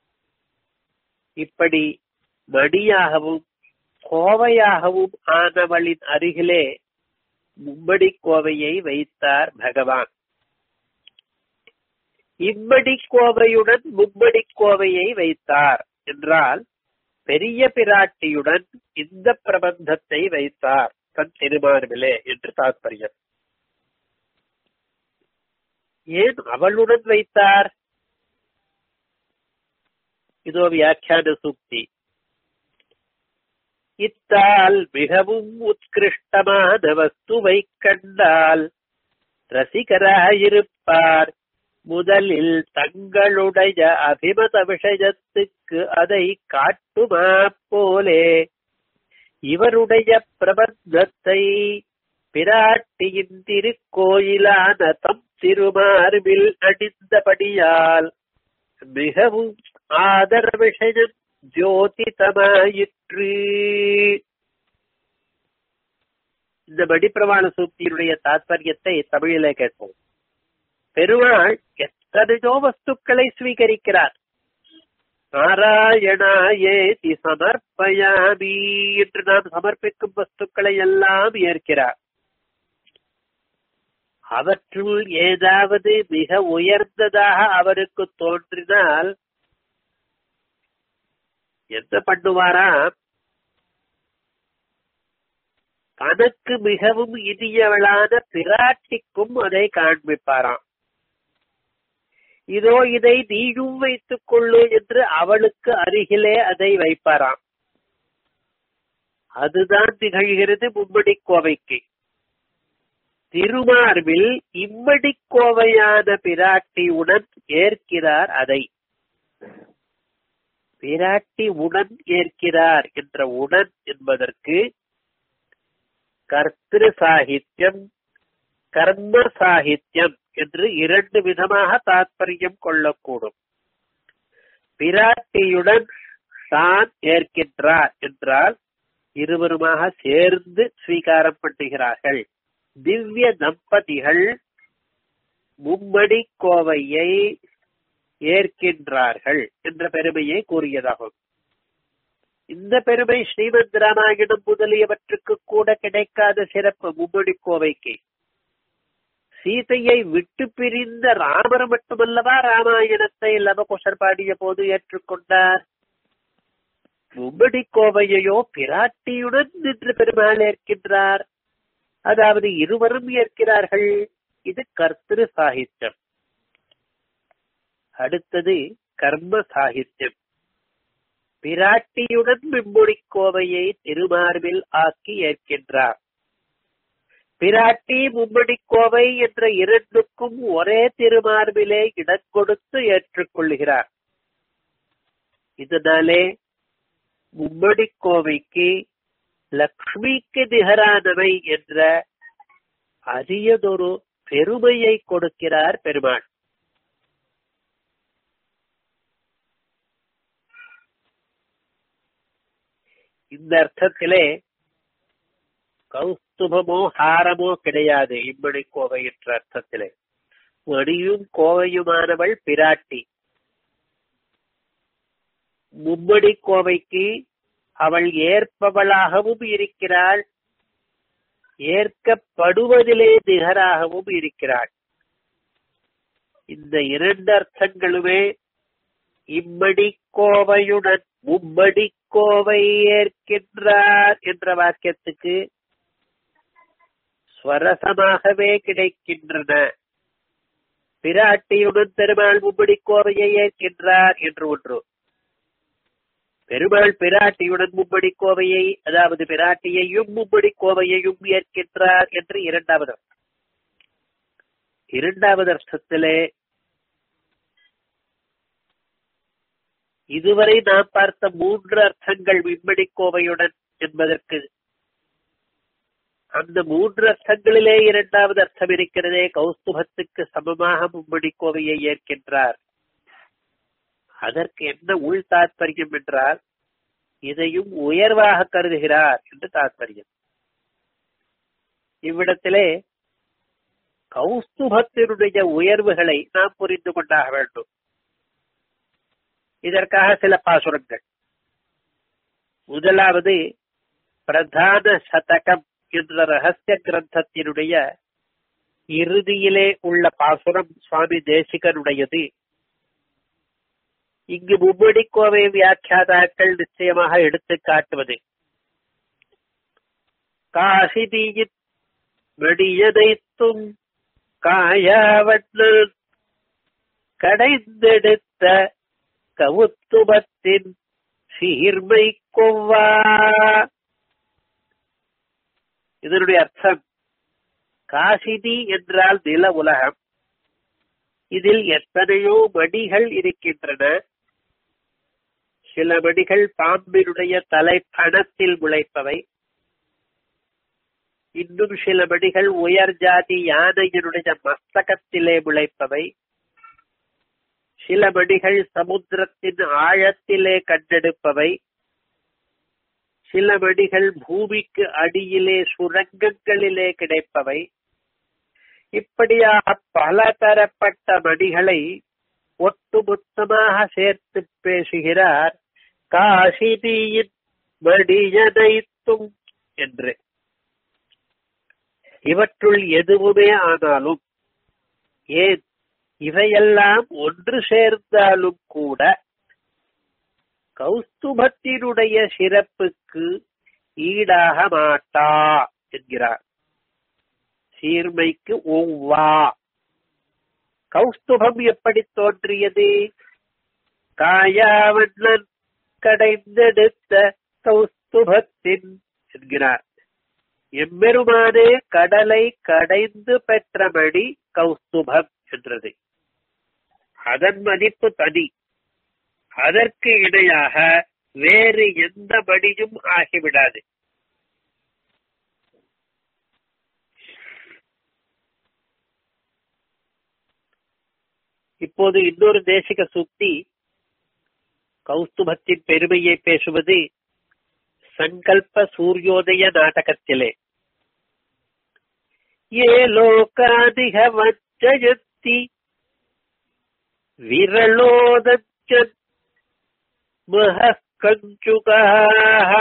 இப்படி மடியாகவும் கோவையாகவும் ஆனவளின் அருகிலே மும்மடி கோவையை வைத்தார் பகவான் இம்மடி கோவையுடன் மும்மடி கோவையை வைத்தார் என்றால் பெரிய பிராட்டியுடன் இந்த பிரபந்தத்தை வைத்தார் தன் திருமார்பிலே என்று தாற்பயம் ஏன் அவளுடன் வைத்தார் இதோ வியாக்கியான சூக்தி இத்தால் மிகவும் உத்கிருஷ்டமான வஸ்துவை கண்டால் ரசிகராயிருப்பார் முதலில் தங்களுடைய அபிமத விஷயத்துக்கு அதை காட்டுமா போலே இவருடைய பிரபந்தத்தை பிராட்டியின் திருக்கோயிலான தம் திருமார்பில் அணிந்தபடியால் மிகவும் ஆதர விஷயம் ஜோதிதமாயிற்று இந்த மடிப்பிரமாண சூக்தியினுடைய தாத்பரியத்தை தமிழிலே கேட்போம் பெருமாள் எத்தனையோ வஸ்துக்களை ஸ்வீகரிக்கிறார் நாராயணாயேதி சமர்ப்பயாமி என்று நாம் சமர்ப்பிக்கும் வஸ்துக்களை எல்லாம் ஏற்கிறார் அவற்றுள் ஏதாவது மிக உயர்ந்ததாக அவருக்கு தோன்றினால் என்ன பண்ணுவாரா தனக்கு மிகவும் இனியவளான பிராட்டிக்கும் அதை காண்பிப்பாராம் இதோ இதை நீயும் வைத்துக் கொள்ளு என்று அவளுக்கு அருகிலே அதை வைப்பாராம் அதுதான் நிகழ்கிறது மும்மடி கோவைக்கு திருமார்பில் இம்மடி கோவையான பிராட்டியுடன் ஏற்கிறார் அதை பிராட்டி உடன் ஏற்கிறார் என்ற உடன் என்பதற்கு கர்த்திரு சாகித்யம் கர்ம சாகித்யம் என்று இரண்டு விதமாக தாற்பயம் கொள்ளக்கூடும் பிராட்டியுடன் தான் ஏற்கின்றார் என்றால் இருவருமாக சேர்ந்து ஸ்வீகாரம் பண்ணுகிறார்கள் திவ்ய தம்பதிகள் மும்மடி கோவையை ஏற்கின்றார்கள் என்ற பெருமையை கூறியதாகும் இந்த பெருமை ஸ்ரீமத் ராமாயணம் முதலியவற்றுக்கு கூட கிடைக்காத சிறப்பு மும்மடி கோவைக்கு சீதையை விட்டு பிரிந்த ராமர் மட்டுமல்லவா ராமாயணத்தை லவகுஷர் பாடிய போது ஏற்றுக்கொண்டார் மும்மடி கோவையையோ பிராட்டியுடன் நின்று பெருமாள் ஏற்கின்றார் அதாவது இருவரும் ஏற்கிறார்கள் இது கர்த்திரு சாகித்யம் அடுத்தது கர்ம சாகித்யம் பிராட்டியுடன் மிம்முடி கோவையை திருமார்பில் ஆக்கி ஏற்கின்றார் பிராட்டி மும்மடி கோவை என்ற இரண்டுக்கும் ஒரே திருமார்பிலே இடம் கொடுத்து ஏற்றுக்கொள்கிறார் இதனாலே மும்மடி கோவைக்கு லக்ஷ்மிக்கு நிகரானவை என்ற அரியதொரு பெருமையை கொடுக்கிறார் பெருமாள் இந்த அர்த்தத்திலே கௌஸ்துபமோ ஹாரமோ கிடையாது இம்மணி கோவை என்ற அர்த்தத்திலே மணியும் கோவையுமானவள் பிராட்டி மும்மடி கோவைக்கு அவள் ஏற்பவளாகவும் இருக்கிறாள் ஏற்கப்படுவதிலே நிகராகவும் இருக்கிறாள் இந்த இரண்டு அர்த்தங்களுமே இம்மடி கோவையுடன் மும்மடி கோவை ஏற்கின்றார் என்ற வாக்கியத்துக்கு ஸ்வரசமாகவே கிடைக்கின்றன பிராட்டியுடன் பெருமாள் மும்மடி கோவையை ஏற்கின்றார் என்று ஒன்று பெருமாள் பிராட்டியுடன் மும்மடி கோவையை அதாவது பிராட்டியையும் மும்மடி கோவையையும் ஏற்கின்றார் என்று இரண்டாவது அர்த்தம் இரண்டாவது அர்த்தத்திலே இதுவரை நாம் பார்த்த மூன்று அர்த்தங்கள் விண்மடி கோவையுடன் என்பதற்கு அந்த மூன்று அர்த்தங்களிலே இரண்டாவது அர்த்தம் இருக்கிறதே கௌஸ்துபத்துக்கு சமமாக மும்மடி கோவையை ஏற்கின்றார் அதற்கு என்ன உள் தாற்பயம் என்றால் இதையும் உயர்வாக கருதுகிறார் என்று தாற்பயம் இவ்விடத்திலே கௌஸ்துபத்தினுடைய உயர்வுகளை நாம் புரிந்து கொண்டாக வேண்டும் இதற்காக சில பாசுரங்கள் முதலாவது பிரதான சதகம் என்ற ரகசிய கிரந்தத்தினுடைய இறுதியிலே உள்ள பாசுரம் சுவாமி தேசிகனுடையது இங்கு மும்மடி கோவை வியாக்கியாதாக்கள் நிச்சயமாக எடுத்து காட்டுவது காசிதியின் வெடியதைத்தும் காயாவண்ணன் கடைந்தெடுத்த கவுத்துபத்தின் சீர்மை கொவ்வா இதனுடைய அர்த்தம் காசிதி என்றால் நில உலகம் இதில் எத்தனையோ மடிகள் இருக்கின்றன சில மடிகள் பாம்பினுடைய தலை பணத்தில் முளைப்பவை இன்னும் சில மடிகள் உயர் ஜாதி யானையினுடைய மஸ்தகத்திலே முளைப்பவை சில மடிகள் சமுத்திரத்தின் ஆழத்திலே கண்டெடுப்பவை சில மடிகள் பூமிக்கு அடியிலே சுரங்கங்களிலே கிடைப்பவை இப்படியாக பல தரப்பட்ட மடிகளை ஒட்டுமொத்தமாக சேர்த்து பேசுகிறார் காசிதியின் மடியனைத்தும் என்று இவற்றுள் எதுவுமே ஆனாலும் ஏன் இவையெல்லாம் ஒன்று சேர்ந்தாலும் கூட கௌஸ்துபத்தினுடைய சிறப்புக்கு ஈடாக மாட்டா என்கிறார் சீர்மைக்கு ஒவ்வா கௌஸ்துபம் எப்படி தோன்றியது காயாவண்ணன் கடைந்தெடுத்த கௌஸ்துபத்தின் என்கிறார் எம்பெருமானே கடலை கடைந்து பெற்றபடி கௌஸ்துபம் என்றது அதன் மதிப்பு தனி அதற்கு இணையாக வேறு எந்த மடியும் ஆகிவிடாது இப்போது இன்னொரு தேசிக சூக்தி கௌஸ்துபத்தின் பெருமையை பேசுவது சங்கல்ப சூரியோதய நாடகத்திலே ये लोकादिह वञ्चयन्ति विरलोदञ्च महः कञ्चुकाः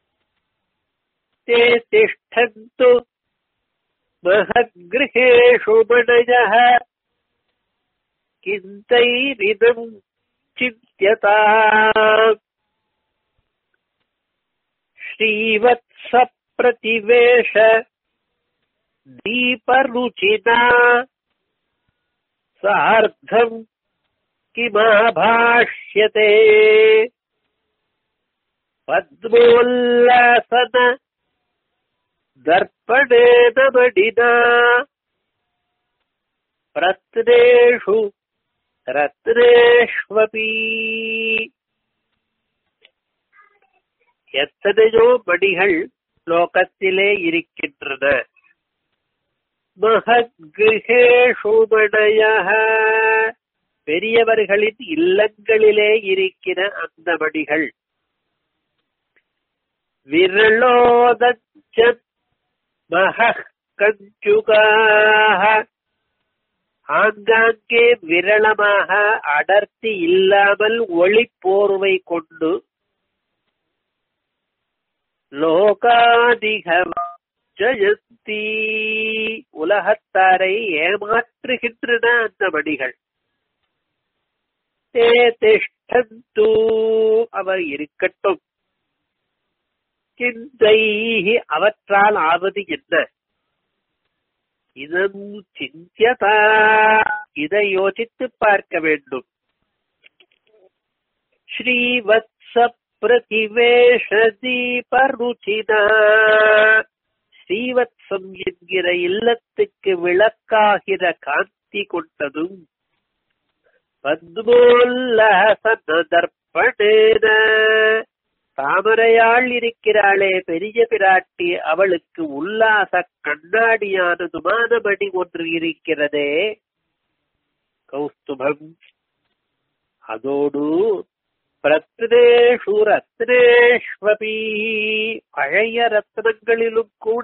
ते तिष्ठन्तु महगृहेषु मणयः किन्तैरिदम् चिन्त्यता श्रीवत्सप्रतिवेश दीपरुचिना सार्धम् किमाभाष्यते पद्मोल्लासन दर्पणेन मडिना रत्नेषु ரத்னேஷ்வபி எத்தனையோ மணிகள் லோகத்திலே இருக்கின்றன மககிரகேஷு மணய பெரியவர்களின் இல்லங்களிலே இருக்கிற அந்த மணிகள் விரலோதஞ்ச மக கஞ்சுகாக ஆங்காங்கே விரளமாக அடர்த்தி இல்லாமல் ஒளி போர்வை கொண்டு லோகாதிக ஜெயந்தி உலகத்தாரை ஏமாற்றுகின்றன அந்த மணிகள் தே திஷ்டந்து அவர் இருக்கட்டும் கிந்தைஹி அவற்றால் ஆவது என்ன இதம் சிந்தியதா இதை யோசித்து பார்க்க வேண்டும் ஸ்ரீவத்ச பிரதிவேஷ தீபருச்சினா ஸ்ரீவத்சம் என்கிற இல்லத்துக்கு விளக்காகிற காந்தி கொண்டதும் பத்மோல்லசன தர்ப்பணேன தாமரையாள் இருக்கிறாளே பெரிய பிராட்டி அவளுக்கு உல்லாச கண்ணாடியானதுமான மணி ஒன்று இருக்கிறதே கௌஸ்துபம் அதோடு பிரத்னேஷு ரத்னேஷ்வபி பழைய ரத்னங்களிலும் கூட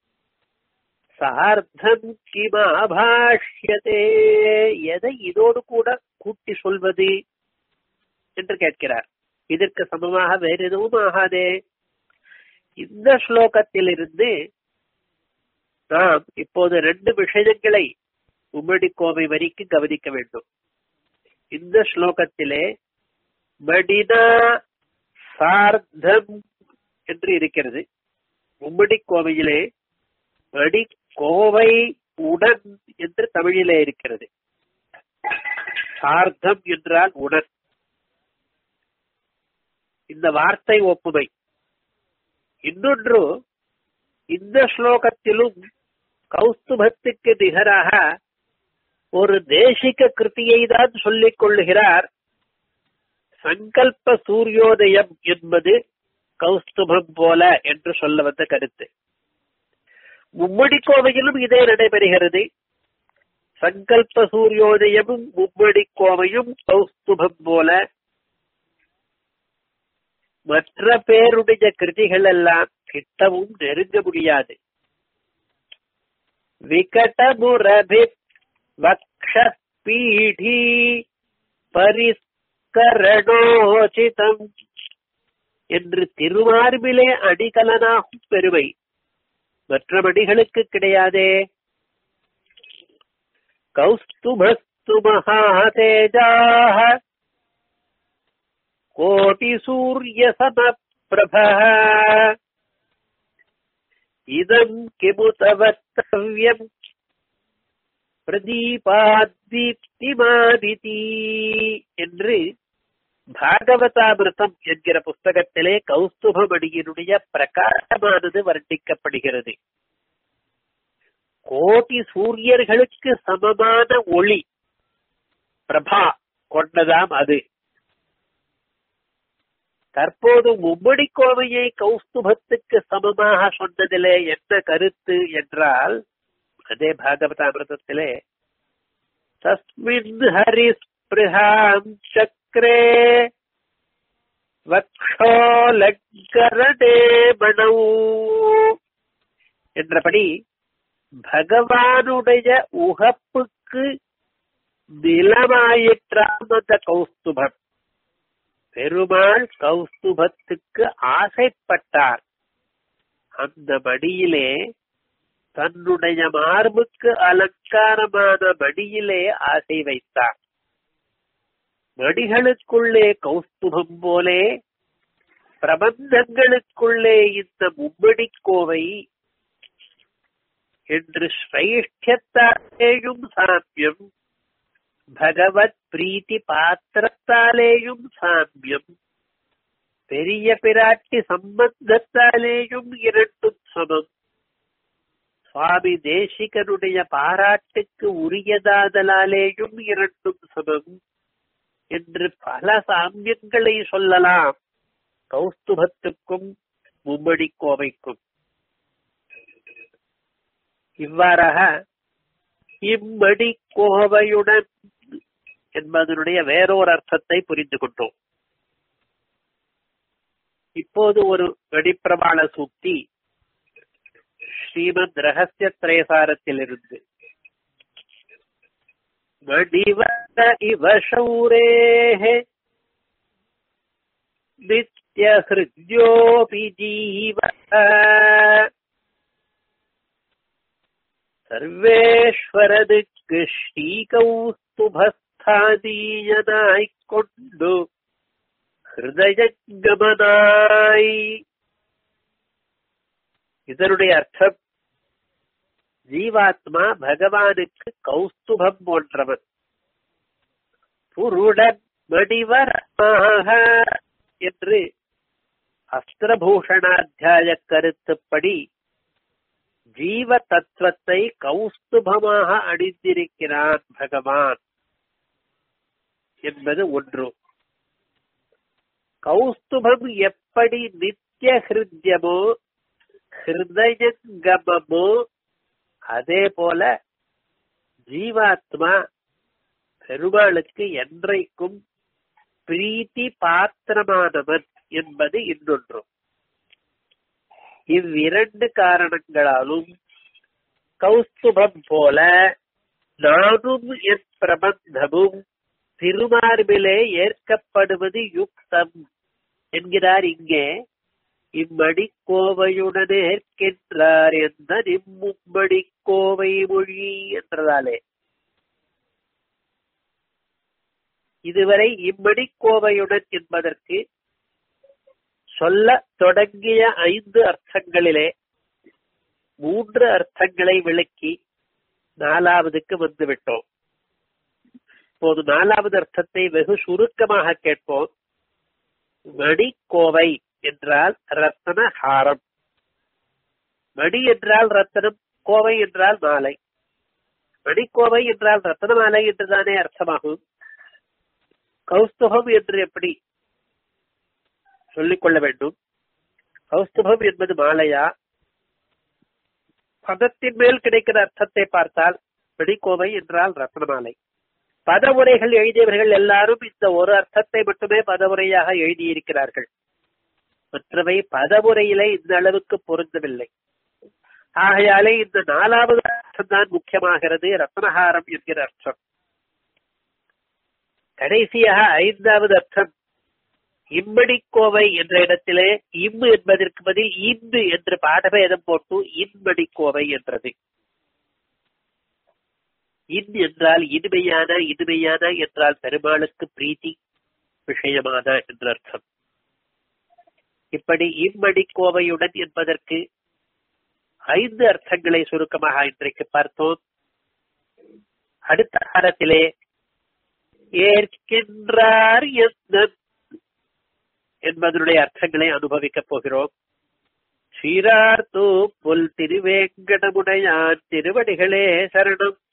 சார்த்தம் கிமாபாஷ்யதே எதை இதோடு கூட கூட்டி சொல்வது என்று கேட்கிறார் இதற்கு சமமாக வேறு எதுவும் ஆகாதே இந்த ஸ்லோகத்திலிருந்து நாம் இப்போது ரெண்டு விஷயங்களை உம்மடி கோவை வரிக்கு கவனிக்க வேண்டும் இந்த ஸ்லோகத்திலே மடினா சார்த்தம் என்று இருக்கிறது உம்மடி கோவையிலே மடி கோவை உடன் என்று தமிழிலே இருக்கிறது சார்த்தம் என்றால் உடன் இந்த வார்த்தை ஒப்புமை இன்னொன்று இந்த ஸ்லோகத்திலும் கௌஸ்துபத்துக்கு நிகராக ஒரு தேசிக கிருத்தியை தான் சொல்லிக் கொள்ளுகிறார் சங்கல்ப சூரியோதயம் என்பது கௌஸ்துபம் போல என்று சொல்ல வந்த கருத்து மும்மடி கோவையிலும் இதே நடைபெறுகிறது சங்கல்ப சூரியோதயமும் மும்மடி கோவையும் கௌஸ்துபம் போல மற்ற பேருடைய கிருதிகள் எல்லாம் கிட்டவும் நெருங்க முடியாது விகடமுரபி வக்ஷபீடி பரிஸ்கரணோசிதம் என்று திருமார்பிலே அடிகலனாகும் பெருமை மற்ற மணிகளுக்கு கிடையாதே கௌஸ்துபஸ்து மகாதேஜாக कोटिसूर्यसमप्रभः இதம் கிமுத வக்தவ்யம் பிரதீபாதீப்திமாதிதி என்று பாகவதாமிருதம் என்கிற புஸ்தகத்திலே கௌஸ்துபமணியினுடைய பிரகாசமானது வர்ணிக்கப்படுகிறது கோடி சூரியர்களுக்கு சமமான ஒளி பிரபா கொண்டதாம் அது தற்போது மும்மடி கோவையை கௌஸ்துபத்துக்கு சமமாக சொன்னதிலே என்ன கருத்து என்றால் அதே பாகவதாமிரதத்திலே தஸ்மின் ஹரிஸ்பிருஹாம் சக்ரே வக்ஷோலங்கரணே மணௌ என்றபடி பகவானுடைய உகப்புக்கு நிலமாயிற்றாம் அந்த கௌஸ்துபம் பெருமாள் கௌஸ்துபத்துக்கு ஆசைப்பட்டார் அந்த மடியிலே தன்னுடைய மார்புக்கு அலங்காரமான மடியிலே ஆசை வைத்தார் மடிகளுக்குள்ளே கௌஸ்துபம் போலே பிரபந்தங்களுக்குள்ளே இந்த மும்மடி கோவை என்று ஸ்ரைஷ்டியத்தாலேயும் சாமியம் பகவத் பிரீத்தி பாத்திரத்தாலேயும் சாமியம் பெரிய பிராட்டி சம்பந்தத்தாலேயும் இரண்டும் சமம் சுவாமி தேசிகனுடைய பாராட்டுக்கு உரியதாதலாலேயும் இரண்டும் சமம் என்று பல சாமியங்களை சொல்லலாம் கௌஸ்துபத்துக்கும் மும்மடி கோவைக்கும் இவ்வாறாக இம்மடி கோவையுடன் என்பதனுடைய வேறொரு அர்த்தத்தை புரிந்து கொண்டோம் இப்போது ஒரு வெடிப்பிரமாண சூக்தி ஸ்ரீமத் ரகசிய திரேசாரத்திலிருந்து மடிவத இவ சௌரேः நித்யஹிருத்யோபி ஜீவ சர்வேஸ்வரதுக்கு ஸ்ரீகௌஸ்துபஸ்தானீயனாய்க் கொண்டு ஹிருதயங்கமனாய் இதனுடைய அர்த்தம் ஜீவாத்மா பகவானுக்கு கௌஸ்துபம் போன்றவன் புருடன் மடிவரமாக என்று அஸ்திரபூஷணாத்தியாய கருத்துப்படி ஜீவ தத்துவத்தை கௌஸ்துபமாக அணிந்திருக்கிறான் பகவான் என்பது ஒன்று கௌஸ்துபம் எப்படி நித்திய ஹிருத்யமோ ஹிருதயங்கமமோ அதே போல ஜீவாத்மா பெருமாளுக்கு என்றைக்கும் பிரீத்தி பாத்திரமானவன் என்பது இன்னொன்று இவ்விரண்டு காரணங்களாலும் கௌஸ்துபம் போல நானும் என் பிரபந்தமும் திருமார்பிலே ஏற்கப்படுவது யுக்தம் என்கிறார் இங்கே இம்மடி கோவையுடனே ஏற்கின்றார் எந்த நிம்மும்மடி கோவை மொழி என்றதாலே இதுவரை இம்மடி கோவையுடன் என்பதற்கு சொல்ல தொடங்கிய ஐந்து அர்த்தங்களிலே மூன்று அர்த்தங்களை விளக்கி நாலாவதுக்கு வந்துவிட்டோம் இப்போது நாலாவது அர்த்தத்தை வெகு சுருக்கமாக கேட்போம் மணிக்கோவை என்றால் ரத்தன ஹாரம் மணி என்றால் ரத்தனம் கோவை என்றால் மாலை மணிக்கோவை என்றால் ரத்தன மாலை என்றுதானே அர்த்தமாகும் கௌஸ்துபம் என்று எப்படி சொல்லிக் கொள்ள வேண்டும் கௌஸ்துபம் என்பது மாலையா பதத்தின் மேல் கிடைக்கிற அர்த்தத்தை பார்த்தால் மணிக்கோவை என்றால் ரத்னமாலை பதவுரைகள் எழுதியவர்கள் எல்லாரும் இந்த ஒரு அர்த்தத்தை மட்டுமே பதவுரையாக எழுதியிருக்கிறார்கள் மற்றவை பதவுரையிலே இந்த அளவுக்கு பொருந்தவில்லை ஆகையாலே இந்த நாலாவது அர்த்தம் தான் முக்கியமாகிறது ரத்னஹாரம் என்கிற அர்த்தம் கடைசியாக ஐந்தாவது அர்த்தம் இம்மடிக்கோவை என்ற இடத்திலே இம்மு என்பதற்கு பதில் இந்து என்று பாடபேதம் போட்டு இன்மடிக்கோவை என்றது இன் என்றால் இனிமையான இனிமையான என்றால் பெருமாளுக்கு பிரீத்தி விஷயமான என்ற அர்த்தம் இப்படி இம்மடிக்கோவையுடன் என்பதற்கு ஐந்து அர்த்தங்களை சுருக்கமாக இன்றைக்கு பார்த்தோம் அடுத்த காலத்திலே ஏற்கின்றார் எந்த என்பதனுடைய அர்த்தங்களை அனுபவிக்கப் போகிறோம் சீரார்த்தோ புல் திருவேங்கடமுடையான் திருவடிகளே சரணம்